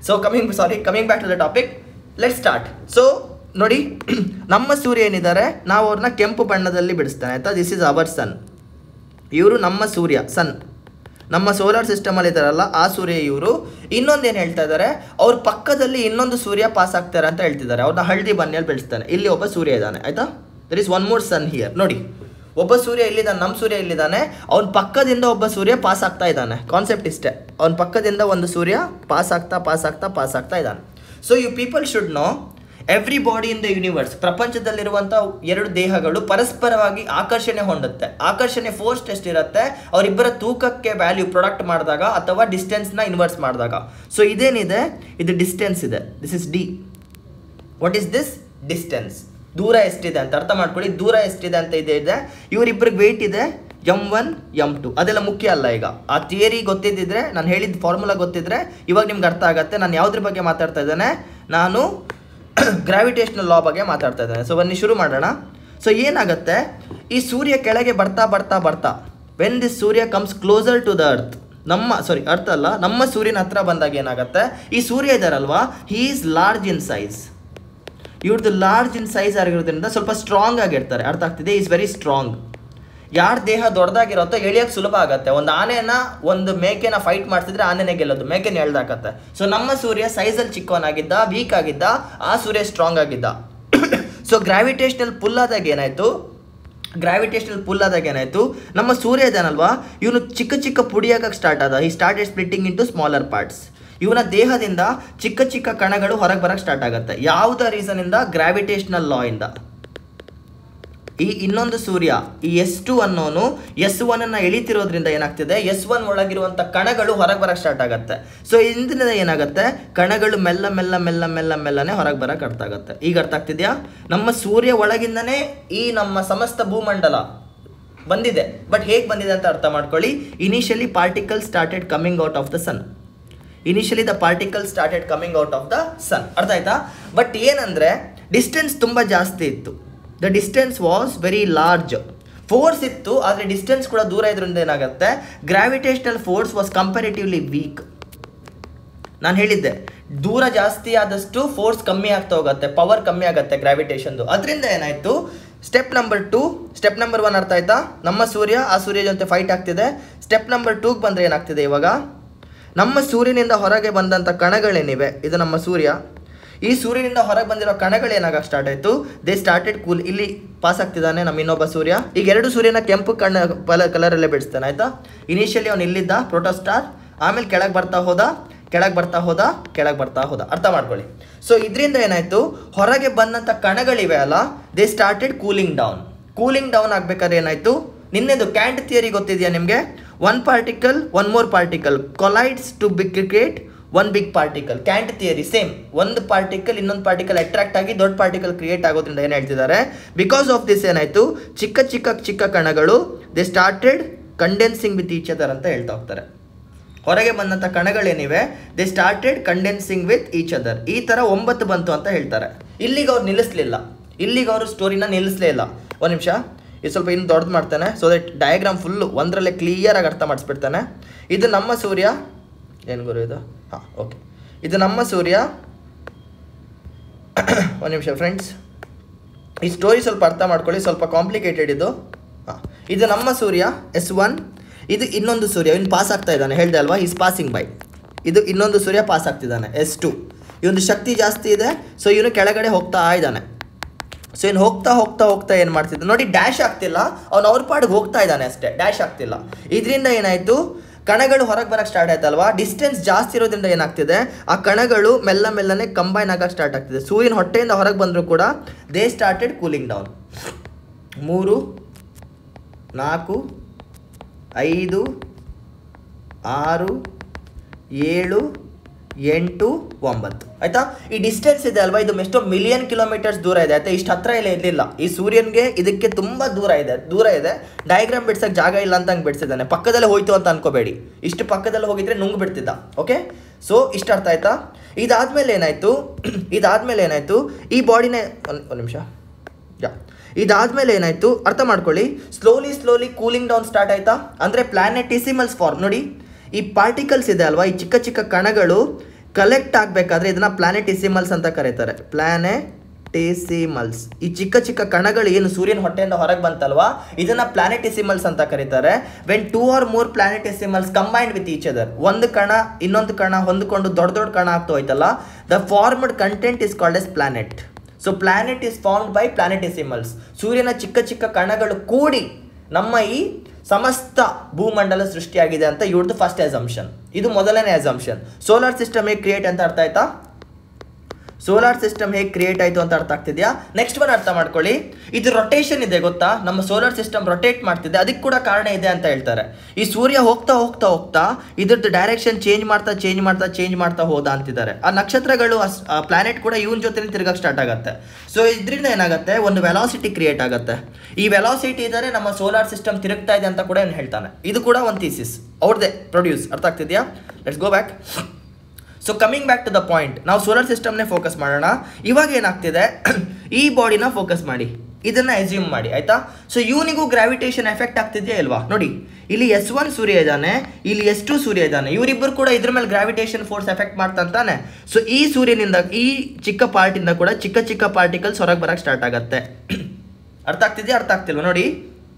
so coming sorry coming back to the topic let start so ನೋಡಿ ನಮ್ಮ ಸೂರ್ಯ ಏನಿದ್ದಾರೆ ನಾವು ಅವ್ರನ್ನ ಕೆಂಪು ಬಣ್ಣದಲ್ಲಿ ಬಿಡಿಸ್ತಾನೆ ಆಯಿತಾ ದಿಸ್ ಇಸ್ ಅವರ್ ಸನ್ ಇವರು ನಮ್ಮ ಸೂರ್ಯ ಸನ್ ನಮ್ಮ ಸೋಲಾರ್ ಸಿಸ್ಟಮಲ್ಲಿ ಇದ್ದಾರಲ್ಲ ಆ ಸೂರ್ಯ ಇವರು ಇನ್ನೊಂದು ಏನು ಹೇಳ್ತಾ ಇದ್ದಾರೆ ಅವ್ರ ಪಕ್ಕದಲ್ಲಿ ಇನ್ನೊಂದು ಸೂರ್ಯ ಪಾಸ್ ಆಗ್ತಾರೆ ಅಂತ ಹೇಳ್ತಿದ್ದಾರೆ ಅವ್ರನ್ನ ಹಳದಿ ಬನ್ನಿಯಲ್ಲಿ ಬೆಳೆಸ್ತಾನೆ ಇಲ್ಲಿ ಒಬ್ಬ ಸೂರ್ಯ ಇದ್ದಾನೆ ಆಯಿತಾ there is one more sun here ನೋಡಿ ಒಬ್ಬ ಸೂರ್ಯ ಇಲ್ಲಿದ್ದಾನೆ ನಮ್ಮ ಸೂರ್ಯ ಇಲ್ಲಿದ್ದಾನೆ ಅವ್ನ ಪಕ್ಕದಿಂದ ಒಬ್ಬ ಸೂರ್ಯ ಪಾಸ್ ಆಗ್ತಾ ಇದ್ದಾನೆ ಕಾನ್ಸೆಪ್ಟ್ ಇಷ್ಟೇ ಅವ್ನ ಪಕ್ಕದಿಂದ ಒಂದು ಸೂರ್ಯ ಪಾಸ್ ಆಗ್ತಾ ಪಾಸ್ ಆಗ್ತಾ ಪಾಸ್ ಆಗ್ತಾ ಇದ್ದಾನೆ so you people should know every body in the universe ಪ್ರಪಂಚದಲ್ಲಿರುವಂಥ ಎರಡು ದೇಹಗಳು ಪರಸ್ಪರವಾಗಿ ಆಕರ್ಷಣೆ ಹೊಂದುತ್ತೆ ಆಕರ್ಷಣೆ ಫೋರ್ಸ್ ಎಷ್ಟಿರುತ್ತೆ ಅವರಿಬ್ಬರ ತೂಕಕ್ಕೆ ವ್ಯಾಲ್ಯೂ ಪ್ರೊಡಕ್ಟ್ ಮಾಡಿದಾಗ ಅಥವಾ ಡಿಸ್ಟೆನ್ಸ್ನ ಇನ್ವರ್ಸ್ ಮಾಡಿದಾಗ ಸೊ ಇದೇನಿದೆ ಇದು ಡಿಸ್ಟೆನ್ಸ್ ಇದೆ this is D what is this distance ದೂರ ಎಷ್ಟಿದೆ ಅಂತ ಅರ್ಥ ಮಾಡ್ಕೊಳ್ಳಿ ದೂರ ಎಷ್ಟಿದೆ ಅಂತ ಇದೆ ಇದೆ ಇವರಿಬ್ಬರಿಗೆ ವೆಯ್ಟ್ ಇದೆ ಎಮ್ ಒನ್ ಎಮ್ ಟು ಅದೆಲ್ಲ ಮುಖ್ಯ ಅಲ್ಲ ಈಗ ಆ ಥಿಯರಿ ಗೊತ್ತಿದ್ದಿದ್ರೆ ನಾನು ಹೇಳಿದ ಫಾರ್ಮುಲಾ ಗೊತ್ತಿದ್ರೆ ಇವಾಗ ನಿಮ್ಗೆ ಅರ್ಥ ಆಗುತ್ತೆ ನಾನು ಯಾವುದ್ರ ಬಗ್ಗೆ ಮಾತಾಡ್ತಾ ಇದ್ದೇನೆ ನಾನು ಗ್ರಾವಿಟೇಷನಲ್ ಲಾ ಬಗ್ಗೆ ಮಾತಾಡ್ತಾ ಇದ್ದೇನೆ ಸೊ ಬನ್ನಿ ಶುರು ಮಾಡೋಣ ಸೊ ಏನಾಗುತ್ತೆ ಈ ಸೂರ್ಯ ಕೆಳಗೆ ಬರ್ತಾ ಬರ್ತಾ ಬರ್ತಾ ವೆನ್ ದಿಸ್ ಸೂರ್ಯ comes closer to the earth ನಮ್ಮ ಸಾರಿ ಅರ್ಥ ಅಲ್ಲ ನಮ್ಮ ಸೂರ್ಯನ ಹತ್ರ ಬಂದಾಗ ಏನಾಗುತ್ತೆ ಈ ಸೂರ್ಯ ಇದ್ದಾರಲ್ವಾ he is large in size ಇವ್ರದ್ದು ಲಾರ್ಜ್ ಇನ್ ಸೈಜ್ ಆಗಿರೋದ್ರಿಂದ ಸ್ವಲ್ಪ ಸ್ಟ್ರಾಂಗ್ ಆಗಿರ್ತಾರೆ ಅರ್ಥ ಆಗ್ತಿದೆ ಈಸ್ ವೆರಿ ಸ್ಟ್ರಾಂಗ್ ಯಾರ ದೇಹ ದೊಡ್ಡದಾಗಿರುತ್ತೋ ಎಳಿಯೋಕೆ ಸುಲಭ ಆಗುತ್ತೆ ಒಂದು ಆನೆನ ಒಂದು ಮೇಕೆನ ಫೈಟ್ ಮಾಡ್ತಿದ್ರೆ ಆನೆನೇ ಗೆಲ್ಲೋದು ಮೇಕೆನ ಎಳ್ದಾಕತ್ತೆ ಸೊ ನಮ್ಮ ಸೂರ್ಯ ಸೈಜಲ್ಲಿ ಚಿಕ್ಕವನಾಗಿದ್ದ ವೀಕ್ ಆಗಿದ್ದ ಆ ಸೂರ್ಯ ಸ್ಟ್ರಾಂಗ್ ಆಗಿದ್ದ ಸೊ ಗ್ರಾವಿಟೇಷನಲ್ ಪುಲ್ ಆದಾಗ ಏನಾಯಿತು ಗ್ರಾವಿಟೇಷನಲ್ ಪುಲ್ ಆದಾಗ ಏನಾಯಿತು ನಮ್ಮ ಸೂರ್ಯ ಇದಾನಲ್ವಾ ಇವನು ಚಿಕ್ಕ ಚಿಕ್ಕ ಪುಡಿಯಾಗಕ್ಕೆ ಸ್ಟಾರ್ಟ್ ಆದ ಈ started splitting into smaller parts ಇವನ ದೇಹದಿಂದ ಚಿಕ್ಕ ಚಿಕ್ಕ ಕಣಗಳು ಹೊರಗೆ ಬರಕ್ಕೆ ಸ್ಟಾರ್ಟ್ ಆಗುತ್ತೆ ಯಾವುದ ರೀಸನಿಂದ ಗ್ರಾವಿಟೇಷನಲ್ ಲಾ ಇಂದ ಈ ಇನ್ನೊಂದು ಸೂರ್ಯ ಈ ಎಸ್ ಟು ಅನ್ನೋನು ಎಸ್ ಒನ್ ಅನ್ನ ಎಳಿತಿರೋದ್ರಿಂದ ಏನಾಗ್ತಿದೆ ಎಸ್ ಒನ್ ಒಳಗಿರುವಂಥ ಕಣಗಳು ಹೊರಗೆ ಬರಕ್ಕೆ ಸ್ಟಾರ್ಟ್ ಆಗುತ್ತೆ ಸೊ ಇಂದಿನಿಂದ ಏನಾಗುತ್ತೆ ಕಣಗಳು ಮೆಲ್ಲ ಮೆಲ್ಲ ಮೆಲ್ಲ ಮೆಲ್ಲ ಮೆಲ್ಲನೆ ಹೊರಗೆ ಬರಕ್ಕೆ ಅರ್ಥ ಆಗುತ್ತೆ ಈಗ ಅರ್ಥ ಆಗ್ತಿದ್ಯಾ ನಮ್ಮ ಸೂರ್ಯ ಒಳಗಿಂದನೇ ಈ ನಮ್ಮ ಸಮಸ್ತ ಭೂಮಂಡಲ ಬಂದಿದೆ ಬಟ್ ಹೇಗೆ ಬಂದಿದೆ ಅಂತ ಅರ್ಥ ಮಾಡ್ಕೊಳ್ಳಿ initially particle started coming out of the sun initially the particle started coming out of the sun ಅರ್ಥ ಆಯ್ತಾ ಬಟ್ ಏನಂದರೆ ಡಿಸ್ಟೆನ್ಸ್ ತುಂಬ ಜಾಸ್ತಿ ಇತ್ತು the distance was very large force ಇತ್ತು ಆದರೆ ಡಿಸ್ಟೆನ್ಸ್ ಕೂಡ ದೂರ ಇದ್ರಿಂದ ಏನಾಗುತ್ತೆ gravitational force was comparatively weak ನಾನು ಹೇಳಿದ್ದೆ ದೂರ ಜಾಸ್ತಿ ಆದಷ್ಟು ಫೋರ್ಸ್ ಕಮ್ಮಿ ಆಗ್ತಾ ಹೋಗುತ್ತೆ ಪವರ್ ಕಮ್ಮಿ ಆಗುತ್ತೆ ಗ್ರಾವಿಟೇಷನ್ದು ಅದರಿಂದ ಏನಾಯಿತು step number two step number one ಅರ್ಥ ಆಯ್ತಾ ನಮ್ಮ ಸೂರ್ಯ ಆ ಸೂರ್ಯ ಜೊತೆ ಫೈಟ್ ಆಗ್ತಿದೆ ಸ್ಟೆಪ್ ನಂಬರ್ ಟೂಗೆ ಬಂದರೆ ಏನಾಗ್ತಿದೆ ಇವಾಗ ನಮ್ಮ ಸೂರ್ಯನಿಂದ ಹೊರಗೆ ಬಂದಂಥ ಕಣಗಳೇನಿವೆ ಇದು ನಮ್ಮ ಸೂರ್ಯ ಈ ಸೂರ್ಯನಿಂದ ಹೊರಗೆ ಬಂದಿರೋ ಕಣಗಳು ಏನಾಗ ಸ್ಟಾರ್ಟ್ ಆಯಿತು ದೇ ಸ್ಟಾರ್ಟೆಡ್ ಕೂಲ್ ಇಲ್ಲಿ ಪಾಸ್ ಆಗ್ತಿದ್ದಾನೆ ನಮ್ಮ ಇನ್ನೊಬ್ಬ ಸೂರ್ಯ ಈಗ ಎರಡು ಸೂರ್ಯನ ಕೆಂಪು ಕಣ್ಣ ಪಲ ಕಲರಲ್ಲೇ ಬಿಡಿಸ್ತಾನೆ ಆಯಿತಾ ಇನಿಷಿಯಲಿ ಅವ್ನು ಇಲ್ಲಿದ್ದ ಪ್ರೋಟೋಸ್ಟಾರ್ ಆಮೇಲೆ ಕೆಳಗೆ ಬರ್ತಾ ಹೋದ ಕೆಳಗೆ ಬರ್ತಾ ಹೋದ ಕೆಳಗೆ ಬರ್ತಾ ಹೋದ ಅರ್ಥ ಮಾಡ್ಕೊಳ್ಳಿ ಸೊ ಇದರಿಂದ ಏನಾಯಿತು ಹೊರಗೆ ಬಂದಂಥ ಕಣಗಳಿವೆ ಅಲ್ಲ they started cooling down cooling down ಆಗ್ಬೇಕಾದ್ರೆ ಏನಾಯಿತು ನಿನ್ನೆದು ಕ್ಯಾಂಟ್ ಥಿಯರಿ ಗೊತ್ತಿದೆಯಾ ನಿಮಗೆ one particle one more particle collides to big cricket one big particle Kant theory same ಒಂದು ಪಾರ್ಟಿಕಲ್ ಇನ್ನೊಂದು ಪಾರ್ಟಿಕಲ್ ಅಟ್ರಾಕ್ಟ್ ಆಗಿ ದೊಡ್ಡ ಪಾರ್ಟಿಕಲ್ ಕ್ರಿಯೇಟ್ ಆಗೋದ್ರಿಂದ ಏನು ಹೇಳ್ತಿದ್ದಾರೆ ಬಿಕಾಸ್ ಆಫ್ ದಿಸ್ ಏನಾಯಿತು ಚಿಕ್ಕ ಚಿಕ್ಕ ಚಿಕ್ಕ ಕಣಗಳು they started condensing with each other ಅಂತ ಹೇಳ್ತಾ ಹೋಗ್ತಾರೆ ಹೊರಗೆ ಬಂದಂಥ ಕಣಗಳೇನಿವೆ they started condensing with each other ಈ ಥರ ಒಂಬತ್ತು ಬಂತು ಅಂತ ಹೇಳ್ತಾರೆ ಇಲ್ಲಿಗೆ ಅವ್ರು ನಿಲ್ಲಿಸಲಿಲ್ಲ ಇಲ್ಲಿಗೆ ಅವರು ಸ್ಟೋರಿನ ನಿಲ್ಲಿಸಲೇ ಇಲ್ಲ ಒಂದು ನಿಮಿಷ ಇದು ಸ್ವಲ್ಪ ಇನ್ನು ದೊಡ್ಡದು ಮಾಡ್ತಾನೆ ಸೊ ದಟ್ ಡಯಾಗ್ರಾಮ್ ಫುಲ್ಲು ಒಂದರಲ್ಲೇ ಕ್ಲಿಯರಾಗಿ ಅರ್ಥ ಮಾಡಿಸ್ಬಿಡ್ತಾನೆ ಇದು ನಮ್ಮ ಸೂರ್ಯ ಏನು ಗುರು ಇದು ಹಾಂ ಓಕೆ ಇದು ನಮ್ಮ ಸೂರ್ಯ ಒಂದು ನಿಮಿಷ ಫ್ರೆಂಡ್ಸ್ ಈ ಸ್ಟೋರಿ ಸ್ವಲ್ಪ ಅರ್ಥ ಮಾಡ್ಕೊಳ್ಳಿ ಸ್ವಲ್ಪ ಕಾಂಪ್ಲಿಕೇಟೆಡ್ ಇದು ಹಾಂ ಇದು ನಮ್ಮ ಸೂರ್ಯ ಎಸ್ ಒನ್ ಇದು ಇನ್ನೊಂದು ಸೂರ್ಯ ಇವನು ಪಾಸ್ ಆಗ್ತಾ ಇದ್ದಾನೆ ಹೇಳ್ದೆ ಅಲ್ವಾ ಈಸ್ ಪಾಸಿಂಗ್ ಬೈ ಇದು ಇನ್ನೊಂದು ಸೂರ್ಯ ಪಾಸ್ ಆಗ್ತಿದ್ದಾನೆ ಎಸ್ ಟು ಇವನು ಶಕ್ತಿ ಜಾಸ್ತಿ ಇದೆ ಸೊ ಇವನು ಕೆಳಗಡೆ ಹೋಗ್ತಾ ಇದ್ದಾನೆ ಸೊ ಇನ್ನು ಹೋಗ್ತಾ ಹೋಗ್ತಾ ಹೋಗ್ತಾ ಏನು ಮಾಡ್ತಿದ್ದ ನೋಡಿ ಡ್ಯಾಶ್ ಆಗ್ತಿಲ್ಲ ಅವ್ನು ಅವ್ರ ಪಾಡಿಗೆ ಹೋಗ್ತಾ ಇದ್ದಾನೆ ಅಷ್ಟೇ ಡ್ಯಾಶ್ ಆಗ್ತಿಲ್ಲ ಇದರಿಂದ ಏನಾಯಿತು ಕಣಗಳು ಹೊರಗೆ ಬರೋಕ್ಕೆ ಸ್ಟಾರ್ಟ್ ಆಯ್ತಲ್ವಾ ಡಿಸ್ಟೆನ್ಸ್ ಜಾಸ್ತಿ ಇರೋದ್ರಿಂದ ಏನಾಗ್ತಿದೆ ಆ ಕಣಗಳು ಮೆಲ್ಲ ಮೆಲ್ಲನೆ ಕಂಬೈನ್ ಆಗಕ್ಕೆ ಸ್ಟಾರ್ಟ್ ಆಗ್ತಿದೆ ಸೂರ್ಯನ ಹೊಟ್ಟೆಯಿಂದ ಹೊರಗೆ ಬಂದರೂ ಕೂಡ ದೇ ಸ್ಟಾರ್ಟೆಡ್ ಕೂಲಿಂಗ್ ಡೌನ್ ಮೂರು ನಾಲ್ಕು ಐದು ಆರು ಏಳು ಎಂಟು ಒಂಬತ್ತು ಆಯ್ತಾ ಈ ಡಿಸ್ಟೆನ್ಸ್ ಇದೆ ಅಲ್ವಾ ಇದು ಎಷ್ಟೋ ಮಿಲಿಯನ್ ಕಿಲೋಮೀಟರ್ಸ್ ದೂರ ಇದೆ ಆಯ್ತಾ ಇಷ್ಟು ಹತ್ರ ಇಲ್ಲ ಇರಲಿಲ್ಲ ಈ ಸೂರ್ಯನ್ಗೆ ಇದಕ್ಕೆ ತುಂಬ ದೂರ ಇದೆ ದೂರ ಇದೆ ಡಯಾಗ್ರಾಮ್ ಬಿಡ್ಸಕ್ಕೆ ಜಾಗ ಇಲ್ಲ ಅಂತ ಹಂಗೆ ಬಿಡಿಸಿದ್ದಾನೆ ಪಕ್ಕದಲ್ಲೇ ಹೋಯ್ತು ಅಂತ ಅನ್ಕೋಬೇಡಿ ಇಷ್ಟು ಪಕ್ಕದಲ್ಲಿ ಹೋಗಿದ್ರೆ ನುಂಗ್ ಬಿಡ್ತಿದ್ದ ಓಕೆ ಸೊ ಇಷ್ಟು ಅರ್ಥ ಆಯ್ತಾ ಇದಾದ್ಮೇಲೆ ಏನಾಯಿತು ಇದಾದ್ಮೇಲೆ ಏನಾಯಿತು ಈ ಬಾಡಿನೇ ಒಂದು ಒಂದು ನಿಮಿಷ ಯಾ ಇದಾದ್ಮೇಲೆ ಏನಾಯಿತು ಅರ್ಥ ಮಾಡ್ಕೊಳ್ಳಿ slowly slowly cooling down start ಆಯ್ತಾ ಅಂದರೆ ಪ್ಲಾನೆಟಿಸಿಮಲ್ಸ್ ಫಾರ್ಮ್ ನೋಡಿ ಈ ಪಾರ್ಟಿಕಲ್ಸ್ ಇದೆ ಅಲ್ವಾ ಈ ಚಿಕ್ಕ ಚಿಕ್ಕ ಕಣಗಳು ಕಲೆಕ್ಟ್ ಆಗಬೇಕಾದ್ರೆ ಇದನ್ನ ಪ್ಲಾನೆಟಿಸಿಮಲ್ಸ್ ಅಂತ ಕರೀತಾರೆ ಪ್ಲಾನೆಟಿಸಿಮಲ್ಸ್ ಈ ಚಿಕ್ಕ ಚಿಕ್ಕ ಕಣಗಳು ಏನು ಸೂರ್ಯನ ಹೊಟ್ಟೆಯಿಂದ ಹೊರಗೆ ಬಂತಲ್ವಾ ಇದನ್ನ ಪ್ಲಾನೆಟಿಸಿಮಲ್ಸ್ ಅಂತ ಕರೀತಾರೆ when two or more planetesimals combined with each other ಒಂದು ಕಣ ಇನ್ನೊಂದು ಕಣ ಹೊಂದ್ಕೊಂಡು ದೊಡ್ಡ ದೊಡ್ಡ ಕಣ ಆಗ್ತಾ ಹೋಯ್ತಲ್ಲ the formed content is called as planet so planet is formed by planetesimals ಸೂರ್ಯನ ಚಿಕ್ಕ ಚಿಕ್ಕ ಕಣಗಳು ಕೂಡಿ ನಮ್ಮ ಈ ಸಮಸ್ತ ಭೂಮಂಡಲ ಸೃಷ್ಟಿಯಾಗಿದೆ ಅಂತ ಇವ್ರದ್ದು ಫಸ್ಟ್ ಎಸಂಪ್ಷನ್ ಇದು ಮೊದಲನೇ ಎಸಂಪ್ಷನ್ ಸೋಲಾರ್ ಸಿಸ್ಟಮ್ ಹೇಗೆ ಕ್ರಿಯೇಟ್ ಅಂತ ಅರ್ಥ ಆಯ್ತಾ ಸೋಲಾರ್ ಸಿಸ್ಟಮ್ ಹೇಗೆ ಕ್ರಿಯೇಟ್ ಆಯಿತು ಅಂತ ಅರ್ಥ ಆಗ್ತಿದ್ಯಾ ನೆಕ್ಸ್ಟ್ ಒನ್ ಅರ್ಥ ಮಾಡ್ಕೊಳ್ಳಿ ಇದು ರೊಟೇಷನ್ ಇದೆ ಗೊತ್ತಾ ನಮ್ಮ ಸೋಲಾರ್ ಸಿಸ್ಟಮ್ ರೊಟೇಟ್ ಮಾಡ್ತಿದೆ ಅದಕ್ಕೆ ಕೂಡ ಕಾರಣ ಇದೆ ಅಂತ ಹೇಳ್ತಾರೆ ಈ ಸೂರ್ಯ ಹೋಗ್ತಾ ಹೋಗ್ತಾ ಹೋಗ್ತಾ ಇದ್ರದ್ದು ಡೈರೆಕ್ಷನ್ ಚೇಂಜ್ ಮಾಡ್ತಾ ಚೇಂಜ್ ಮಾಡ್ತಾ ಚೇಂಜ್ ಮಾಡ್ತಾ ಹೋದ ಅಂತಿದ್ದಾರೆ ಆ ನಕ್ಷತ್ರಗಳು ಆ ಪ್ಲಾನೆಟ್ ಕೂಡ ಇವನ್ ಜೊತೆ ತಿರ್ಗಕ್ಕೆ ಸ್ಟಾರ್ಟ್ ಆಗುತ್ತೆ ಸೊ ಇದರಿಂದ ಏನಾಗುತ್ತೆ ಒಂದು ವೆಲಾಸಿಟಿ ಕ್ರಿಯೇಟ್ ಆಗುತ್ತೆ ಈ ವೆಲಾಸಿಟಿ ಇದ್ದರೆ ನಮ್ಮ ಸೋಲಾರ್ ಸಿಸ್ಟಮ್ ತಿರುಗ್ತಾ ಇದೆ ಅಂತ ಕೂಡ ಏನು ಹೇಳ್ತಾನೆ ಇದು ಕೂಡ ಒಂದು ಥೀಸಿಸ್ ಅವ್ರದ್ದೇ ಪ್ರೊಡ್ಯೂಸ್ ಅರ್ಥ ಆಗ್ತಿದ್ಯಾ let's go back so coming back to the point ನಾವು ಸೋಲಾರ್ ಸಿಸ್ಟಮ್ನೇ ಫೋಕಸ್ ಮಾಡೋಣ ಇವಾಗ ಏನಾಗ್ತಿದೆ ಈ ಬಾಡಿನ ಫೋಕಸ್ ಮಾಡಿ ಇದನ್ನ ಎಸ್ಯೂಮ್ ಮಾಡಿ ಆಯ್ತಾ ಸೊ ಇವನಿಗೂ ಗ್ರಾವಿಟೇಷನ್ ಎಫೆಕ್ಟ್ ಆಗ್ತಿದೆಯಾ ಇಲ್ವಾ ನೋಡಿ ಇಲ್ಲಿ ಎಸ್ ಒನ್ ಸೂರ್ಯ ಇದ್ದಾನೆ ಇಲ್ಲಿ ಎಸ್ ಟು ಸೂರ್ಯ ಇದ್ದಾನೆ ಇವರಿಬ್ಬರು ಕೂಡ ಇದ್ರ ಮೇಲೆ ಗ್ರಾವಿಟೇಷನ್ ಫೋರ್ಸ್ ಎಫೆಕ್ಟ್ ಮಾಡ್ತಾನೆ ಸೊ ಈ ಸೂರ್ಯನಿಂದ ಈ ಚಿಕ್ಕ ಪಾರ್ಟಿಂದ ಕೂಡ ಚಿಕ್ಕ ಚಿಕ್ಕ ಪಾರ್ಟಿಕಲ್ಸ್ ಹೊರಗೆ ಬರಕ್ಕೆ ಸ್ಟಾರ್ಟ್ ಆಗುತ್ತೆ ಅರ್ಥ ಆಗ್ತಿದೆಯಾ ಅರ್ಥ ಆಗ್ತಿಲ್ವಾ ನೋಡಿ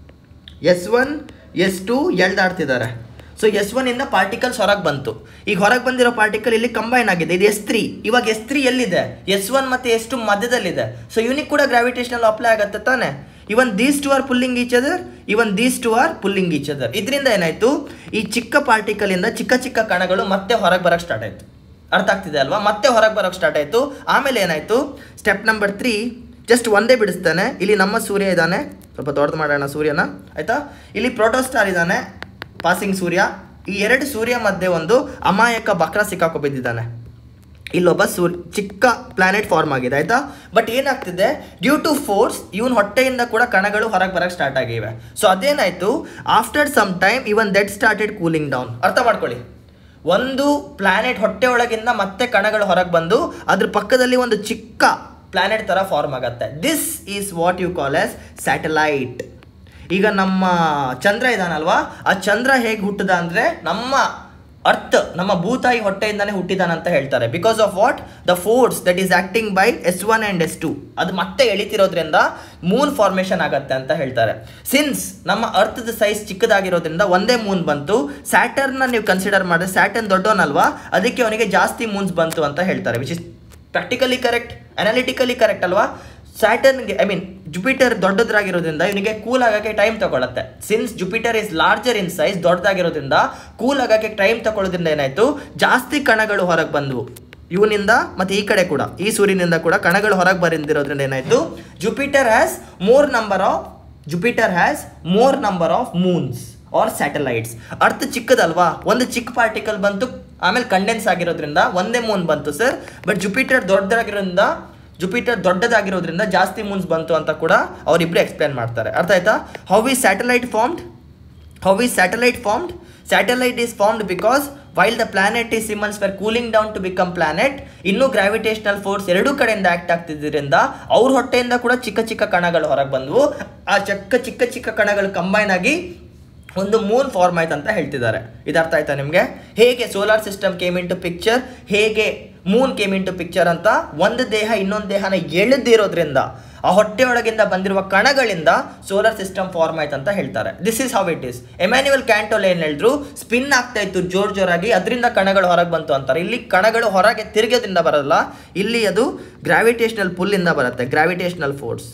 ಎಸ್ ಒನ್ ಎಸ್ ಟು ಎಳ್ದಾಡ್ತಿದ್ದಾರೆ ಸೊ ಎಸ್ ಒನ್ ಇಂದ ಪಾರ್ಟಿಕಲ್ಸ್ ಹೊರಗೆ ಬಂತು ಈಗ ಹೊರಗೆ ಬಂದಿರೋ ಪಾರ್ಟಿಕಲ್ ಇಲ್ಲಿ ಕಂಬೈನ್ ಆಗಿದೆ ಇದು ಎಸ್ ತ್ರೀ ಇವಾಗ ಎಸ್ ತ್ರೀ ಎಲ್ಲಿದೆ ಎಸ್ ಒನ್ ಮತ್ತು ಎಸ್ ಟು ಮಧ್ಯದಲ್ಲಿದೆ ಸೊ ಇವನಿಗೆ ಕೂಡ ಗ್ರಾವಿಟೇಷನಲ್ ಅಪ್ಲೈ ಆಗುತ್ತೆ ತಾನೆ even these two are pulling each other even these two are pulling each other ಇದರಿಂದ ಏನಾಯ್ತು ಈ ಚಿಕ್ಕ ಪಾರ್ಟಿಕಲ್ ಇಂದ ಚಿಕ್ಕ ಚಿಕ್ಕ ಕಣಗಳು ಮತ್ತೆ ಹೊರಗೆ ಬರಕ್ಕೆ ಸ್ಟಾರ್ಟ್ ಆಯ್ತು ಅರ್ಥ ಆಗ್ತಿದೆ ಅಲ್ವಾ ಮತ್ತೆ ಹೊರಗೆ ಬರೋಕ್ಕೆ ಸ್ಟಾರ್ಟ್ ಆಯಿತು ಆಮೇಲೆ ಏನಾಯಿತು ಸ್ಟೆಪ್ ನಂಬರ್ ತ್ರೀ ಜಸ್ಟ್ ಒಂದೇ ಬಿಡಿಸ್ತಾನೆ ಇಲ್ಲಿ ನಮ್ಮ ಸೂರ್ಯ ಇದ್ದಾನೆ ಸ್ವಲ್ಪ ದೊಡ್ಡದು ಮಾಡೋಣ ಸೂರ್ಯನ ಆಯಿತಾ ಇಲ್ಲಿ ಪ್ರೋಟೋಸ್ಟಾರ್ ಇದ್ದಾನೆ ಪಾಸಿಂಗ್ ಸೂರ್ಯ ಈ ಎರಡು ಸೂರ್ಯ ಮಧ್ಯೆ ಒಂದು ಅಮಾಯಕ ಬಕ್ರ ಸಿಕ್ಕಾಕೊ ಬಿದ್ದಿದ್ದಾನೆ ಇಲ್ಲೊಬ್ಬ ಸೂರ್ ಚಿಕ್ಕ ಪ್ಲಾನೆಟ್ ಫಾರ್ಮ್ ಆಗಿದೆ ಆಯ್ತಾ ಬಟ್ ಏನಾಗ್ತಿದೆ ಡ್ಯೂ ಟು ಫೋರ್ಸ್ ಇವನ್ ಹೊಟ್ಟೆಯಿಂದ ಕೂಡ ಕಣಗಳು ಹೊರಗೆ ಬರಕ್ಕೆ ಸ್ಟಾರ್ಟ್ ಆಗಿವೆ ಸೊ ಅದೇನಾಯ್ತು after some time even that started cooling down ಅರ್ಥ ಮಾಡ್ಕೊಳ್ಳಿ ಒಂದು ಪ್ಲಾನೆಟ್ ಹೊಟ್ಟೆ ಒಳಗಿಂದ ಮತ್ತೆ ಕಣಗಳು ಹೊರಗೆ ಬಂದು ಅದ್ರ ಪಕ್ಕದಲ್ಲಿ ಒಂದು ಚಿಕ್ಕ ಪ್ಲಾನೆಟ್ ತರ ಫಾರ್ಮ್ ಆಗತ್ತೆ this is what you call as satellite ಈಗ ನಮ್ಮ ಚಂದ್ರ ಇದಾನಲ್ವಾ ಆ ಚಂದ್ರ ಹೇಗೆ ಹುಟ್ಟದ ಅಂದ್ರೆ ನಮ್ಮ ಅರ್ತ್ ನಮ್ಮ ಭೂತಾಯಿ ಹೊಟ್ಟೆಯಿಂದಾನೇ ಹುಟ್ಟಿದಾನಂತ ಹೇಳ್ತಾರೆ because of what the force that is acting by S one and S two ಅದು ಮತ್ತೆ ಎಳಿತಿರೋದ್ರಿಂದ ಮೂನ್ ಫಾರ್ಮೇಷನ್ ಆಗತ್ತೆ ಅಂತ ಹೇಳ್ತಾರೆ ಸಿನ್ಸ್ ನಮ್ಮ ಅರ್ಥದ ಸೈಜ್ ಚಿಕ್ಕದಾಗಿರೋದ್ರಿಂದ ಒಂದೇ ಮೂನ್ ಬಂತು ಸ್ಯಾಟರ್ನ ನೀವು ಕನ್ಸಿಡರ್ ಮಾಡಿದ್ರೆ ಸ್ಯಾಟರ್ನ್ ದೊಡ್ಡವನಲ್ವಾ ಅದಕ್ಕೆ ಅವನಿಗೆ ಜಾಸ್ತಿ ಮೂನ್ಸ್ ಬಂತು ಅಂತ ಹೇಳ್ತಾರೆ which is practically correct analytically correct ಅಲ್ವಾ ಸ್ಯಾಟರ್ನ್ಗೆ ಐ ಮೀನ್ ಜುಪಿಟರ್ ದೊಡ್ಡದಾಗಿರೋದ್ರಿಂದ ಇವನಿಗೆ ಕೂಲ್ ಆಗೋಕ್ಕೆ ಟೈಮ್ ತಗೊಳುತ್ತೆ since Jupiter is larger in size ದೊಡ್ಡದಾಗಿರೋದ್ರಿಂದ ಕೂಲ್ ಆಗೋಕ್ಕೆ ಟೈಮ್ ತಗೊಳ್ಳೋದ್ರಿಂದ ಏನಾಯ್ತು ಜಾಸ್ತಿ ಕಣಗಳು ಹೊರಗೆ ಬಂದವು ಇವನಿಂದ ಮತ್ತೆ ಈ ಕಡೆ ಕೂಡ ಈ ಸೂರ್ಯನಿಂದ ಕೂಡ ಕಣಗಳು ಹೊರಗೆ ಬಂದಿರೋದ್ರಿಂದ ಏನಾಯ್ತು Jupiter has more number of Jupiter has more number of moons or satellites earth ಚಿಕ್ಕದಲ್ವಾ ಒಂದು ಚಿಕ್ಕ ಪಾರ್ಟಿಕಲ್ ಬಂತು ಆಮೇಲೆ ಕಂಡೆನ್ಸ್ ಆಗಿರೋದ್ರಿಂದ ಒಂದೇ ಮೂನ್ ಬಂತು ಸರ್ ಬಟ್ ಜುಪಿಟರ್ ದೊಡ್ಡದಾಗಿರೋದ್ರಿಂದ ಜುಪಿಟರ್ ದೊಡ್ಡದಾಗಿರೋದ್ರಿಂದ ಜಾಸ್ತಿ ಮೂನ್ಸ್ ಬಂತು ಅಂತ ಕೂಡ ಅವರಿಬ್ರು ಎಕ್ಸ್ಪ್ಲೇನ್ ಮಾಡ್ತಾರೆ ಅರ್ಥ ಆಯ್ತಾ ಹೌ ಈ ಸ್ಯಾಟಲೈಟ್ ಫಾರ್ಮ್ಡ್ ಹೌ ಈ satellite formed satellite is formed because while the planet ಈ ಸಿಮನ್ಸ್ ಫರ್ cooling down to become planet ಇನ್ನೂ ಗ್ರಾವಿಟೇಷನಲ್ ಫೋರ್ಸ್ ಎರಡೂ ಕಡೆಯಿಂದ ಆಕ್ಟ್ ಆಗ್ತಿದ್ದರಿಂದ ಅವ್ರ ಹೊಟ್ಟೆಯಿಂದ ಕೂಡ ಚಿಕ್ಕ ಚಿಕ್ಕ ಕಣಗಳು ಹೊರಗೆ ಬಂದವು ಆ ಚಿಕ್ಕ ಚಿಕ್ಕ ಚಿಕ್ಕ ಕಣಗಳು ಕಂಬೈನ್ ಆಗಿ ಒಂದು ಮೂನ್ ಫಾರ್ಮ್ ಆಯ್ತು ಅಂತ ಹೇಳ್ತಿದ್ದಾರೆ ಇದು ಅರ್ಥ ಆಯ್ತಾ ನಿಮಗೆ ಹೇಗೆ solar system came into picture ಹೇಗೆ moon came into picture ಅಂತ ಒಂದು ದೇಹ ಇನ್ನೊಂದು ದೇಹನ ಎಳೆದಿರೋದ್ರಿಂದ ಆ ಹೊಟ್ಟೆಯೊಳಗಿಂದ ಬಂದಿರುವ ಕಣಗಳಿಂದ ಸೋಲಾರ್ ಸಿಸ್ಟಮ್ ಫಾರ್ಮ್ ಆಯ್ತು ಅಂತ ಹೇಳ್ತಾರೆ this is how it is Immanuel ಕ್ಯಾಂಟೋಲ್ ಏನು ಹೇಳಿದ್ರು ಸ್ಪಿನ್ ಆಗ್ತಾ ಇತ್ತು ಜೋರ್ ಜೋರಾಗಿ ಅದರಿಂದ ಕಣಗಳು ಹೊರಗೆ ಬಂತು ಅಂತಾರೆ ಇಲ್ಲಿ ಕಣಗಳು ಹೊರಗೆ ತಿರುಗೋದ್ರಿಂದ ಬರಲ್ಲ ಇಲ್ಲಿ ಅದು ಗ್ರಾವಿಟೇಷನಲ್ ಪುಲ್ಲಿಂದ ಬರುತ್ತೆ ಗ್ರಾವಿಟೇಷನಲ್ ಫೋರ್ಸ್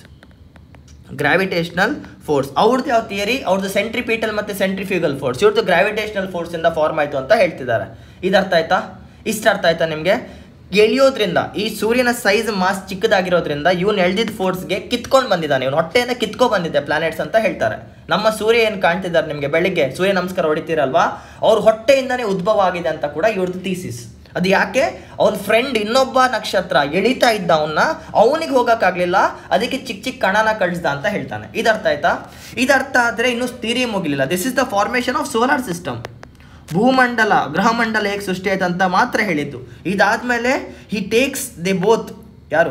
ಗ್ರಾವಿಟೇಷನಲ್ ಫೋರ್ಸ್ ಅವ್ರದ್ದು ಯಾವ ಥಿಯರಿ ಅವ್ರದ್ದು ಸೆಂಟ್ರಿಪೀಟಲ್ ಮತ್ತು ಸೆಂಟ್ರಿಫ್ಯೂಗಲ್ ಫೋರ್ಸ್ ಇವ್ರದ್ದು ಗ್ರಾವಿಟೇಷನಲ್ ಫೋರ್ಸಿಂದ ಫಾರ್ಮ್ ಆಯಿತು ಅಂತ ಹೇಳ್ತಿದ್ದಾರೆ ಇದು ಅರ್ಥ ಆಯ್ತಾ ಇಷ್ಟ ಅರ್ಥ ಆಯ್ತಾ ನಿಮಗೆ ಎಳೆಯೋದ್ರಿಂದ ಈ ಸೂರ್ಯನ ಸೈಜ್ ಮಾಸ್ ಚಿಕ್ಕದಾಗಿರೋದ್ರಿಂದ ಇವನು ಎಳ್ದಿದ್ದ ಫೋರ್ಸ್ಗೆ ಕಿತ್ಕೊಂಡು ಬಂದಿದ್ದಾನೆ ಇವನು ಹೊಟ್ಟೆಯಿಂದ ಕಿತ್ಕೊ ಬಂದಿದೆ ಪ್ಲಾನೆಟ್ಸ್ ಅಂತ ಹೇಳ್ತಾರೆ ನಮ್ಮ ಸೂರ್ಯ ಏನು ಕಾಣ್ತಿದ್ದಾರೆ ನಿಮಗೆ ಬೆಳಿಗ್ಗೆ ಸೂರ್ಯ ನಮಸ್ಕಾರ ಹೊಡಿತೀರಲ್ವಾ ಅವ್ರ ಹೊಟ್ಟೆಯಿಂದನೇ ಉದ್ಭವ ಆಗಿದೆ ಅಂತ ಕೂಡ ಇವ್ರದ್ದು ಥೀಸಿಸ್ ಅದು ಯಾಕೆ ಅವನ ಫ್ರೆಂಡ್ ಇನ್ನೊಬ್ಬ ನಕ್ಷತ್ರ ಎಳಿತಾ ಇದ್ದ ಅವನ್ನ ಅವನಿಗೆ ಹೋಗೋಕ್ಕಾಗಲಿಲ್ಲ ಅದಕ್ಕೆ ಚಿಕ್ಕ ಚಿಕ್ಕ ಕಣನ ಕಳಿಸ್ದ ಅಂತ ಹೇಳ್ತಾನೆ ಇದು ಅರ್ಥ ಆಯ್ತಾ ಇದು ಅರ್ಥ ಆದರೆ ಇನ್ನೂ ಥಿಯರಿ ಮುಗಿಲಿಲ್ಲ this is the formation of solar system ಭೂಮಂಡಲ ಗ್ರಹಮಂಡಲ ಹೇಗೆ ಸೃಷ್ಟಿ ಆಯ್ತು ಅಂತ ಮಾತ್ರ ಹೇಳಿದ್ದು ಇದಾದ್ಮೇಲೆ ಹಿ ಟೇಕ್ಸ್ ದೆ ಬೋತ್ ಯಾರು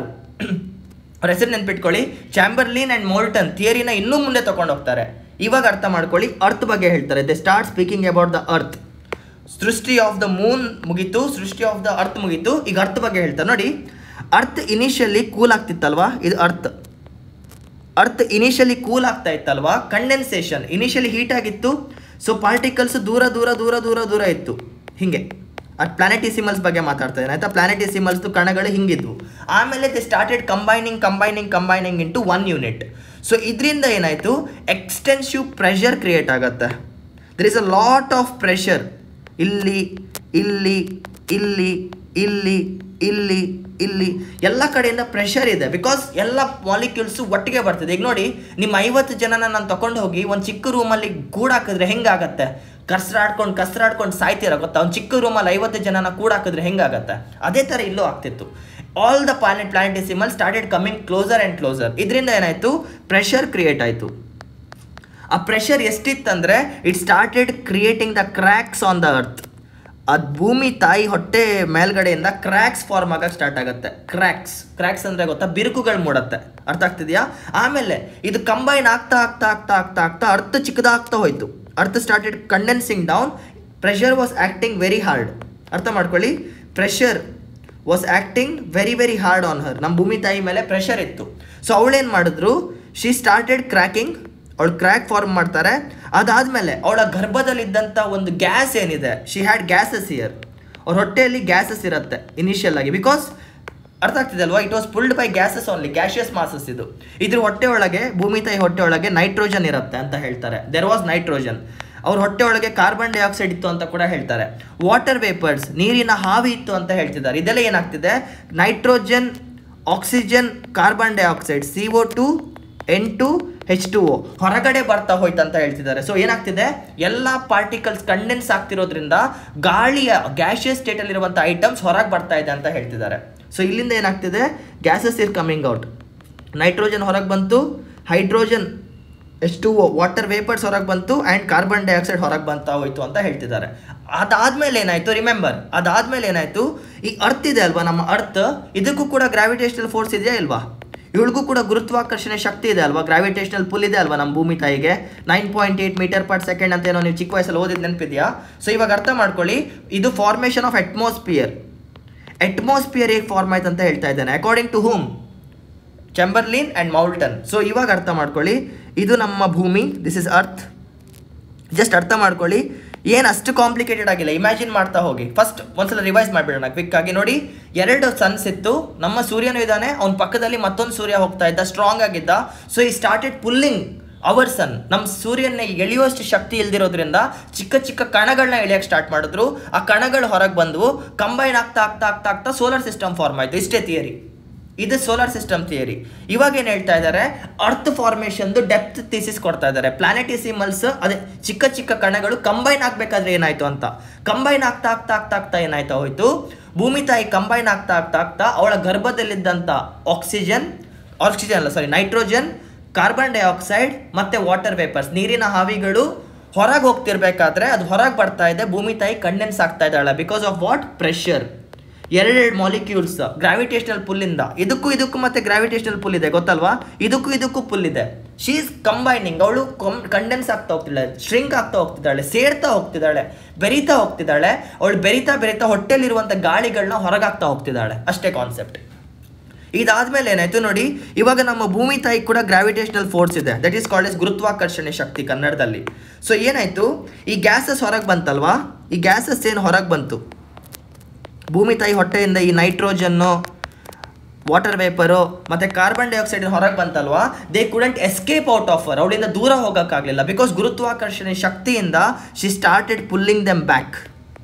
ಅವ್ರ ಹೆಸರು ನೆನ್ಪಿಟ್ಕೊಳ್ಳಿ ಚಾಂಬರ್ಲಿನ್ ಆ್ಯಂಡ್ ಮೋಲ್ಟನ್ ಥಿಯರಿನ ಇನ್ನೂ ಮುಂದೆ ತಗೊಂಡು ಹೋಗ್ತಾರೆ ಇವಾಗ ಅರ್ಥ ಮಾಡ್ಕೊಳ್ಳಿ ಅರ್ತ್ ಬಗ್ಗೆ ಹೇಳ್ತಾರೆ they start speaking about the earth ಸೃಷ್ಟಿ ಆಫ್ ದ ಮೂನ್ ಮುಗೀತು ಸೃಷ್ಟಿ ಆಫ್ ದ ಅರ್ತ್ ಮುಗೀತು ಈಗ ಅರ್ತ್ ಬಗ್ಗೆ ಹೇಳ್ತಾರೆ ನೋಡಿ ಅರ್ತ್ ಇನಿಷಿಯಲಿ ಕೂಲ್ ಆಗ್ತಿತ್ತಲ್ವಾ ಇದು ಅರ್ತ್ ಅರ್ತ್ ಇನಿಷಿಯಲಿ ಕೂಲ್ ಆಗ್ತಾ ಇತ್ತಲ್ವಾ ಕಂಡೆನ್ಸೇಷನ್ ಇನಿಷಿಯಲಿ ಹೀಟ್ ಆಗಿತ್ತು ಸೊ ಪಾರ್ಟಿಕಲ್ಸ್ ದೂರ ದೂರ ದೂರ ದೂರ ದೂರ ಇತ್ತು ಹಿಂಗೆ ಅದು ಪ್ಲಾನೆಟಿಸಿಮಲ್ಸ್ ಬಗ್ಗೆ ಮಾತಾಡ್ತಾ ಇದ್ದೀನಿ ಆಯ್ತಾ ಪ್ಲಾನೆಟಿಸಿಮಲ್ಸ್ದು ಕಣಗಳು ಹಿಂಗಿದ್ವು ಆಮೇಲೆ they started combining combining combining into one unit so ಇದರಿಂದ ಏನಾಯಿತು ಎಕ್ಸ್ಟೆನ್ಸಿವ್ ಪ್ರೆಷರ್ ಕ್ರಿಯೇಟ್ ಆಗುತ್ತೆ there is a lot of pressure ಇಲ್ಲಿ ಇಲ್ಲಿ ಇಲ್ಲಿ ಇಲ್ಲಿ ಇಲ್ಲಿ ಇಲ್ಲಿ ಎಲ್ಲ ಕಡೆಯಿಂದ ಪ್ರೆಷರ್ ಇದೆ ಬಿಕಾಸ್ ಎಲ್ಲ ಮಾಲಿಕ್ಯೂಲ್ಸು ಒಟ್ಟಿಗೆ ಬರ್ತದೆ ಈಗ ನೋಡಿ ನಿಮ್ಮ ಐವತ್ತು ಜನನ ನಾನು ತಗೊಂಡು ಹೋಗಿ ಒಂದು ಚಿಕ್ಕ ರೂಮಲ್ಲಿ ಗೂಡಾಕಿದ್ರೆ ಹೆಂಗಾಗತ್ತೆ ಕಸ್ರಾಡ್ಕೊಂಡು ಕಸ್ರಾಡ್ಕೊಂಡು ಸಾಯ್ತೀರ ಗೊತ್ತಾ ಒಂದು ಚಿಕ್ಕ ರೂಮಲ್ಲಿ ಐವತ್ತು ಜನನ ಕೂಡಾಕಿದ್ರೆ ಹೆಂಗಾಗತ್ತೆ ಅದೇ ಥರ ಇಲ್ಲೂ ಆಗ್ತಿತ್ತು all the planet planetesimal started coming closer and closer ಇದರಿಂದ ಏನಾಯಿತು ಪ್ರೆಷರ್ ಕ್ರಿಯೇಟ್ ಆಯಿತು ಆ ಪ್ರೆಷರ್ ಎಷ್ಟಿತ್ತಂದರೆ it started creating the cracks on the earth ಅದು ಭೂಮಿ ತಾಯಿ ಹೊಟ್ಟೆ ಮೇಲ್ಗಡೆಯಿಂದ ಕ್ರ್ಯಾಕ್ಸ್ ಫಾರ್ಮ್ ಆಗಕ್ಕೆ ಸ್ಟಾರ್ಟ್ ಆಗುತ್ತೆ ಕ್ರ್ಯಾಕ್ಸ್ ಕ್ರ್ಯಾಕ್ಸ್ ಅಂದರೆ ಗೊತ್ತಾ ಬಿರುಕುಗಳು ಮೂಡತ್ತೆ ಅರ್ಥ ಆಗ್ತಿದೆಯಾ ಆಮೇಲೆ ಇದು ಕಂಬೈನ್ ಆಗ್ತಾ ಆಗ್ತಾ ಆಗ್ತಾ ಆಗ್ತಾ ಆಗ್ತಾ ಅರ್ಥ ಚಿಕ್ಕದಾಗ್ತಾ ಹೋಯ್ತು earth started condensing down pressure was acting very hard ಅರ್ಥ ಮಾಡ್ಕೊಳ್ಳಿ pressure was acting very very hard on her ನಮ್ಮ ಭೂಮಿ ತಾಯಿ ಮೇಲೆ ಪ್ರೆಷರ್ ಇತ್ತು ಸೊ ಅವಳೇನು ಮಾಡಿದ್ರು ಶಿ ಸ್ಟಾರ್ಟೆಡ್ ಕ್ರ್ಯಾಕಿಂಗ್ ಅವಳು ಕ್ರ್ಯಾಕ್ ಫಾರ್ಮ್ ಮಾಡ್ತಾರೆ ಅದಾದಮೇಲೆ ಅವಳ ಗರ್ಭದಲ್ಲಿದ್ದಂಥ ಒಂದು ಗ್ಯಾಸ್ ಏನಿದೆ ಶಿ ಹ್ಯಾಡ್ ಗ್ಯಾಸಸ್ ಇಯರ್ ಅವ್ರ ಹೊಟ್ಟೆಯಲ್ಲಿ ಗ್ಯಾಸಸ್ ಇರುತ್ತೆ ಇನಿಷಿಯಲ್ ಆಗಿ ಬಿಕಾಸ್ ಅರ್ಥ ಆಗ್ತಿದೆ ಅಲ್ವಾ it was pulled by gases only gaseous masses ಇದು ಇದ್ರ ಹೊಟ್ಟೆ ಒಳಗೆ ಭೂಮಿ ತಾಯಿ ಹೊಟ್ಟೆ ಒಳಗೆ ನೈಟ್ರೋಜನ್ ಇರುತ್ತೆ ಅಂತ ಹೇಳ್ತಾರೆ ದೆರ್ ವಾಸ್ ನೈಟ್ರೋಜನ್ ಅವ್ರ ಹೊಟ್ಟೆ ಒಳಗೆ ಕಾರ್ಬನ್ ಡೈಆಕ್ಸೈಡ್ ಇತ್ತು ಅಂತ ಕೂಡ ಹೇಳ್ತಾರೆ ವಾಟರ್ ವೇಪರ್ಸ್ ನೀರಿನ ಹಾವಿ ಇತ್ತು ಅಂತ ಹೇಳ್ತಿದ್ದಾರೆ ಇದೆಲ್ಲ ಏನಾಗ್ತಿದೆ nitrogen oxygen carbon dioxide C O two N two H two O ಹೊರಗಡೆ ಬರ್ತಾ ಹೋಯ್ತು ಅಂತ ಹೇಳ್ತಿದ್ದಾರೆ ಸೊ ಏನಾಗ್ತಿದೆ ಎಲ್ಲ ಪಾರ್ಟಿಕಲ್ಸ್ ಕಂಡೆನ್ಸ್ ಆಗ್ತಿರೋದ್ರಿಂದ ಗಾಳಿಯ ಗ್ಯಾಶಿಯಸ್ ಸ್ಟೇಟಲ್ಲಿರುವಂಥ ಐಟಮ್ಸ್ ಹೊರಗೆ ಬರ್ತಾ ಇದೆ ಅಂತ ಹೇಳ್ತಿದ್ದಾರೆ ಸೊ ಇಲ್ಲಿಂದ ಏನಾಗ್ತಿದೆ ಗ್ಯಾಸಸ್ ಇರ್ ಕಮಿಂಗ್ ಔಟ್ ನೈಟ್ರೋಜನ್ ಹೊರಗೆ ಬಂತು ಹೈಡ್ರೋಜನ್ ಎಷ್ಟು ವಾಟರ್ ವೇಪರ್ಸ್ ಹೊರಗೆ ಬಂತು ಆ್ಯಂಡ್ ಕಾರ್ಬನ್ ಡೈಆಕ್ಸೈಡ್ ಹೊರಗೆ ಬಂತಾ ಹೋಯ್ತು ಅಂತ ಹೇಳ್ತಿದ್ದಾರೆ ಅದಾದ್ಮೇಲೆ ಏನಾಯಿತು ರಿಮೆಂಬರ್ ಅದಾದ್ಮೇಲೆ ಏನಾಯಿತು ಈ ಅರ್ತ್ ಇದೆ ಅಲ್ವಾ ನಮ್ಮ ಅರ್ತ್ ಇದಕ್ಕೂ ಕೂಡ ಗ್ರಾವಿಟೇಷನಲ್ ಫೋರ್ಸ್ ಇದೆಯಾ ಇಲ್ವಾ ಇವಳಿಗೂ ಕೂಡ ಗುರುತ್ವಾಕರ್ಷಣೆ ಶಕ್ತಿ ಇದೆ ಅಲ್ವಾ ಗ್ರಾವಿಟೇಷನಲ್ ಪುಲ್ ಇದೆ ಅಲ್ವಾ ನಮ್ಮ ಭೂಮಿ ತಾಯಿಗೆ nine point eight metre per second ಅಂತ ಏನೋ ನೀವು ಚಿಕ್ಕ ವಯಸ್ಸಲ್ಲಿ ಓದಿದ ನೆನಪಿದೆಯಾ ಸೊ ಇವಾಗ ಅರ್ಥ ಮಾಡ್ಕೊಳ್ಳಿ ಇದು ಫಾರ್ಮೇಷನ್ ಆಫ್ ಅಟ್ಮಾಸ್ಫಿಯರ್ ಅಟ್ಮಾಸ್ಫಿಯರ್ ಹೇಗೆ ಫಾರ್ಮ್ ಆಯ್ತು ಅಂತ ಹೇಳ್ತಾ ಇದ್ದಾನೆ according to whom Chamberlin and Moulton so ಇವಾಗ ಅರ್ಥ ಮಾಡ್ಕೊಳ್ಳಿ ಇದು ನಮ್ಮ ಭೂಮಿ ದಿಸ್ ಇಸ್ ಅರ್ತ್ ಜಸ್ಟ್ ಅರ್ಥ ಮಾಡ್ಕೊಳ್ಳಿ ಏನು ಅಷ್ಟು ಕಾಂಪ್ಲಿಕೇಟೆಡ್ ಆಗಿಲ್ಲ ಇಮ್ಯಾಜಿನ್ ಮಾಡ್ತಾ ಹೋಗಿ ಫಸ್ಟ್ ಒಂದ್ಸಲ ರಿವೈಸ್ ಮಾಡಿಬಿಡೋಣ ಕ್ವಿಕ್ ಆಗಿ ನೋಡಿ ಎರಡು ಸನ್ಸ್ ಇತ್ತು ನಮ್ಮ ಸೂರ್ಯನೂ ಇದ್ದಾನೆ ಅವ್ನ ಪಕ್ಕದಲ್ಲಿ ಮತ್ತೊಂದು ಸೂರ್ಯ ಹೋಗ್ತಾ ಇದ್ದ ಸ್ಟ್ರಾಂಗ್ ಆಗಿದ್ದ ಸೊ ಈ ಸ್ಟಾರ್ಟೆಡ್ ಪುಲ್ಲಿಂಗ್ ಅವರ್ ಸನ್ ನಮ್ಮ ಸೂರ್ಯನ ಎಳೆಯುವಷ್ಟು ಶಕ್ತಿ ಇಲ್ದಿರೋದ್ರಿಂದ ಚಿಕ್ಕ ಚಿಕ್ಕ ಕಣಗಳನ್ನ ಎಳೆಯಕ್ಕೆ ಸ್ಟಾರ್ಟ್ ಮಾಡಿದ್ರು ಆ ಕಣಗಳು ಹೊರಗೆ ಬಂದವು ಕಂಬೈನ್ ಆಗ್ತಾ ಆಗ್ತಾ ಆಗ್ತಾ ಆಗ್ತಾ ಸೋಲಾರ್ ಸಿಸ್ಟಮ್ ಫಾರ್ಮ್ ಆಯಿತು ಇಷ್ಟೇ ಥಿಯರಿ ಇದು ಸೋಲಾರ್ ಸಿಸ್ಟಮ್ ಥಿಯರಿ ಇವಾಗ ಏನು ಹೇಳ್ತಾ ಇದ್ದಾರೆ ಅರ್ತ್ ಫಾರ್ಮೇಷನ್ದು ಡೆಪ್ತ್ ಥೀಸಿಸ್ ಕೊಡ್ತಾ ಇದ್ದಾರೆ ಪ್ಲಾನೆಟಿಸಿಮಲ್ಸ್ ಅದೇ ಚಿಕ್ಕ ಚಿಕ್ಕ ಕಣಗಳು ಕಂಬೈನ್ ಆಗಬೇಕಾದ್ರೆ ಏನಾಯ್ತು ಅಂತ ಕಂಬೈನ್ ಆಗ್ತಾ ಆಗ್ತಾ ಆಗ್ತಾ ಆಗ್ತಾ ಏನಾಯ್ತಾ ಹೋಯ್ತು ಭೂಮಿ ತಾಯಿ ಕಂಬೈನ್ ಆಗ್ತಾ ಆಗ್ತಾ ಆಗ್ತಾ ಅವಳ ಗರ್ಭದಲ್ಲಿದ್ದಂಥ ಆಕ್ಸಿಜನ್ ಆಕ್ಸಿಜನ್ ಅಲ್ಲ ಸಾರಿ ನೈಟ್ರೋಜನ್ ಕಾರ್ಬನ್ ಡೈಆಕ್ಸೈಡ್ ಮತ್ತು ವಾಟರ್ ವೇಪರ್ಸ್ ನೀರಿನ ಹಾವಿಗಳು ಹೊರಗೆ ಹೋಗ್ತಿರ್ಬೇಕಾದ್ರೆ ಅದು ಹೊರಗೆ ಬರ್ತಾ ಇದೆ ಭೂಮಿ ತಾಯಿ ಕಂಡೆನ್ಸ್ ಆಗ್ತಾ ಇದ್ದಾಳೆ ಬಿಕಾಸ್ ಆಫ್ ವಾಟ್ ಪ್ರೆಷರ್ ಎರಡೆರಡು ಮಾಲಿಕ್ಯೂಲ್ಸ್ ಗ್ರಾವಿಟೇಷನಲ್ ಪುಲ್ಲಿಂದ ಇದಕ್ಕೂ ಇದಕ್ಕೂ ಮತ್ತೆ ಗ್ರಾವಿಟೇಷನಲ್ ಪುಲ್ ಇದೆ ಗೊತ್ತಲ್ವಾ ಇದಕ್ಕೂ ಇದಕ್ಕೂ ಪುಲ್ ಇದೆ ಶೀ ಈಸ್ ಕಂಬೈನಿಂಗ್ ಅವಳು ಕಂಡೆನ್ಸ್ ಆಗ್ತಾ ಹೋಗ್ತಿದ್ದಾಳೆ ಶ್ರಿಂಕ್ ಆಗ್ತಾ ಹೋಗ್ತಿದ್ದಾಳೆ ಸೇರ್ತಾ ಹೋಗ್ತಿದ್ದಾಳೆ ಬೆರಿತಾ ಹೋಗ್ತಿದ್ದಾಳೆ ಅವಳು ಬೆರಿತಾ ಬೆರಿತಾ ಹೊಟ್ಟೆಲಿರುವಂಥ ಗಾಳಿಗಳನ್ನ ಹೊರಗಾಗ್ತಾ ಹೋಗ್ತಿದ್ದಾಳೆ ಅಷ್ಟೇ ಕಾನ್ಸೆಪ್ಟ್ ಇದಾದ್ಮೇಲೆ ಏನಾಯ್ತು ನೋಡಿ ಇವಾಗ ನಮ್ಮ ಭೂಮಿ ತಾಯಿ ಕೂಡ ಗ್ರಾವಿಟೇಷನಲ್ ಫೋರ್ಸ್ ಇದೆ ದಟ್ ಈಸ್ ಕಾಲ್ಡ್ ಎಸ್ ಗುರುತ್ವಾಕರ್ಷಣೆ ಶಕ್ತಿ ಕನ್ನಡದಲ್ಲಿ ಸೊ ಏನಾಯ್ತು ಈ ಗ್ಯಾಸಸ್ ಹೊರಗೆ ಬಂತಲ್ವಾ ಈ ಗ್ಯಾಸಸ್ ಏನು ಹೊರಗೆ ಬಂತು ಭೂಮಿ ತಾಯಿ ಹೊಟ್ಟೆಯಿಂದ ಈ ನೈಟ್ರೋಜನ್ನು ವಾಟರ್ ವೇಪರು ಮತ್ತು ಕಾರ್ಬನ್ ಡೈಆಕ್ಸೈಡ್ ಹೊರಗೆ ಬಂತಲ್ವಾ they couldn't escape out of our ಅವಳಿಂದ ದೂರ ಹೋಗೋಕ್ಕಾಗಲಿಲ್ಲ ಬಿಕಾಸ್ ಗುರುತ್ವಾಕರ್ಷಣೆ ಶಕ್ತಿಯಿಂದ she started pulling them back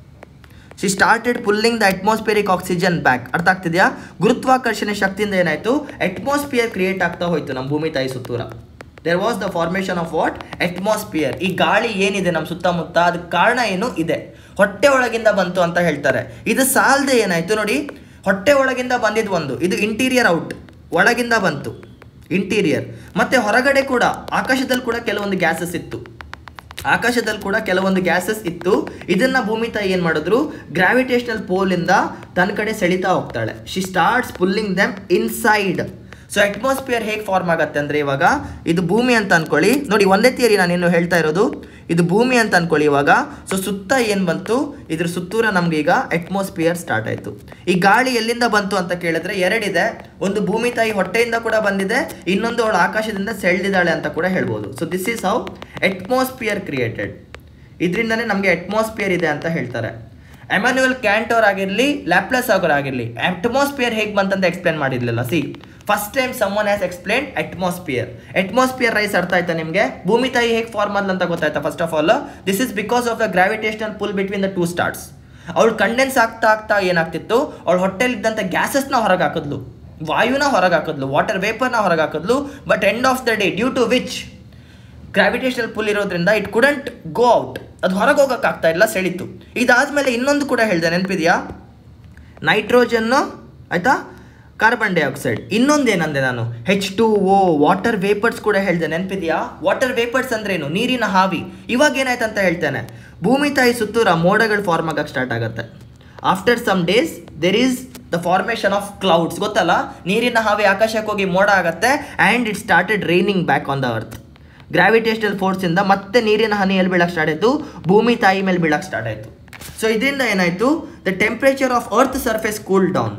she started pulling the atmospheric oxygen back ಅರ್ಥ ಆಗ್ತಿದೆಯಾ ಗುರುತ್ವಾಕರ್ಷಣೆ ಶಕ್ತಿಯಿಂದ ಏನಾಯಿತು ಅಟ್ಮಾಸ್ಫಿಯರ್ ಕ್ರಿಯೇಟ್ ಆಗ್ತಾ ಹೋಯ್ತು ನಮ್ಮ ಭೂಮಿ ತಾಯಿ ಸುತ್ತೂರ there was the formation of what atmosphere ಈ ಗಾಳಿ ಏನಿದೆ ನಮ್ಮ ಸುತ್ತಮುತ್ತ ಅದಕ್ಕೆ ಕಾರಣ ಏನು ಇದೆ ಹೊಟ್ಟೆ ಒಳಗಿಂದ ಬಂತು ಅಂತ ಹೇಳ್ತಾರೆ ಇದು ಸಾಲದೆ ಏನಾಯಿತು ನೋಡಿ ಹೊಟ್ಟೆ ಒಳಗಿಂದ ಬಂದಿದ್ದು ಒಂದು ಇದು ಇಂಟೀರಿಯರ್ ಔಟ್ ಒಳಗಿಂದ ಬಂತು ಇಂಟೀರಿಯರ್ ಮತ್ತು ಹೊರಗಡೆ ಕೂಡ ಆಕಾಶದಲ್ಲಿ ಕೂಡ ಕೆಲವೊಂದು ಗ್ಯಾಸಸ್ ಇತ್ತು ಆಕಾಶದಲ್ಲಿ ಕೂಡ ಕೆಲವೊಂದು ಗ್ಯಾಸಸ್ ಇತ್ತು ಇದನ್ನ ಭೂಮಿ ತಾಯಿ ಏನು ಮಾಡಿದ್ರು ಗ್ರಾವಿಟೇಷನಲ್ ಪೋಲಿಂದ ತನ್ನ ಕಡೆ ಸೆಳಿತಾ ಹೋಗ್ತಾಳೆ she starts pulling them inside so atmosphere ಹೇಗೆ ಫಾರ್ಮ್ ಆಗುತ್ತೆ ಅಂದರೆ ಇವಾಗ ಇದು ಭೂಮಿ ಅಂತ ಅನ್ಕೊಳ್ಳಿ ನೋಡಿ ಒಂದೇ ಥಿಯರಿ ನಾನು ಇನ್ನು ಹೇಳ್ತಾ ಇರೋದು ಇದು ಭೂಮಿ ಅಂತ ಅನ್ಕೊಳ್ಳಿ ಇವಾಗ ಸೊ ಸುತ್ತ ಏನು ಬಂತು ಇದ್ರ ಸುತ್ತೂರ ನಮ್ಗೆ ಈಗ ಅಟ್ಮಾಸ್ಫಿಯರ್ ಸ್ಟಾರ್ಟ್ ಆಯಿತು ಈ ಗಾಳಿ ಎಲ್ಲಿಂದ ಬಂತು ಅಂತ ಕೇಳಿದ್ರೆ ಎರಡಿದೆ ಒಂದು ಭೂಮಿ ತಾಯಿ ಹೊಟ್ಟೆಯಿಂದ ಕೂಡ ಬಂದಿದೆ ಇನ್ನೊಂದು ಅವಳು ಆಕಾಶದಿಂದ ಸೆಳೆದಿದ್ದಾಳೆ ಅಂತ ಕೂಡ ಹೇಳ್ಬೋದು so this is how atmosphere created ಇದರಿಂದನೇ ನಮಗೆ ಅಟ್ಮಾಸ್ಫಿಯರ್ ಇದೆ ಅಂತ ಹೇಳ್ತಾರೆ ಎಮ್ಯಾನ್ಯುಯಲ್ ಕ್ಯಾಂಟೋರ್ ಆಗಿರಲಿ ಲ್ಯಾಪ್ಲಸ್ ಅವರ್ ಆಗಿರಲಿ ಅಟ್ಮಾಸ್ಫಿಯರ್ ಹೇಗೆ ಬಂತಂತ ಎಕ್ಸ್ಪ್ಲೇನ್ ಮಾಡಿರ್ಲಿಲ್ಲ see first time someone has explain atmosphere atmosphere rise ಅರ್ಥ ಆಯ್ತಾ ನಿಮಗೆ ಭೂಮಿ ತಾಯಿ ಹೇಗೆ ಫಾರ್ಮ್ ಆದ್ಲು ಅಂತ ಗೊತ್ತಾಯ್ತಾ first of all this is because of the gravitational pull between the two stars ಅವಳು ಕಂಡೆನ್ಸ್ ಆಗ್ತಾ ಆಗ್ತಾ ಏನಾಗ್ತಿತ್ತು ಅವಳು ಹೊಟ್ಟೆಲಿದ್ದಂಥ ಗ್ಯಾಸಸ್ನ ಹೊರಗೆ ಹಾಕಿದ್ಲು ವಾಯುನ ಹೊರಗೆ ಹಾಕಿದ್ಲು ವಾಟರ್ ವೇಪರ್ನ ಹೊರಗೆ ಹಾಕಿದ್ಲು but end of the day due to which gravitational pull ಇರೋದ್ರಿಂದ ಇಟ್ ಕುಡಂಟ್ ಗೋ ಔಟ್ ಅದು ಹೊರಗೆ ಹೋಗೋಕ್ಕಾಗ್ತಾ ಇಲ್ಲ ಸೆಳೀತು ಇದಾದಮೇಲೆ ಇನ್ನೊಂದು ಕೂಡ ಹೇಳಿದೆ ನೆನಪಿದೆಯಾ ನೈಟ್ರೋಜನ್ನು ಆಯಿತಾ ಕಾರ್ಬನ್ ಡೈಆಕ್ಸೈಡ್ ಇನ್ನೊಂದು ಏನಂದೆ ನಾನು H two O water vapours ಕೂಡ ಹೇಳಿದೆ ನೆನಪಿದೆಯಾ ವಾಟರ್ ವೇಪರ್ಸ್ ಅಂದ್ರೇನು ನೀರಿನ ಹಾವಿ ಇವಾಗ ಏನಾಯ್ತು ಅಂತ ಹೇಳ್ತೇನೆ ಭೂಮಿ ತಾಯಿ ಸುತ್ತೂರ ಮೋಡಗಳು ಫಾರ್ಮ್ ಆಗಕ್ಕೆ ಸ್ಟಾರ್ಟ್ ಆಗುತ್ತೆ after some days there is the formation of clouds ಗೊತ್ತಲ್ಲ ನೀರಿನ ಹಾವಿ ಆಕಾಶಕ್ಕೆ ಹೋಗಿ ಮೋಡ ಆಗುತ್ತೆ and it started raining back on the earth gravitational ಫೋರ್ಸಿಂದ ಮತ್ತೆ ನೀರಿನ ಹನಿ ಎಲ್ಲಿ ಬೀಳಕ್ಕೆ ಸ್ಟಾರ್ಟ್ ಆಯಿತು ಭೂಮಿ ತಾಯಿ ಮೇಲೆ ಬೀಳಕ್ಕೆ ಸ್ಟಾರ್ಟ್ ಆಯಿತು ಸೊ ಇದರಿಂದ ಏನಾಯಿತು the temperature of earth surface cool down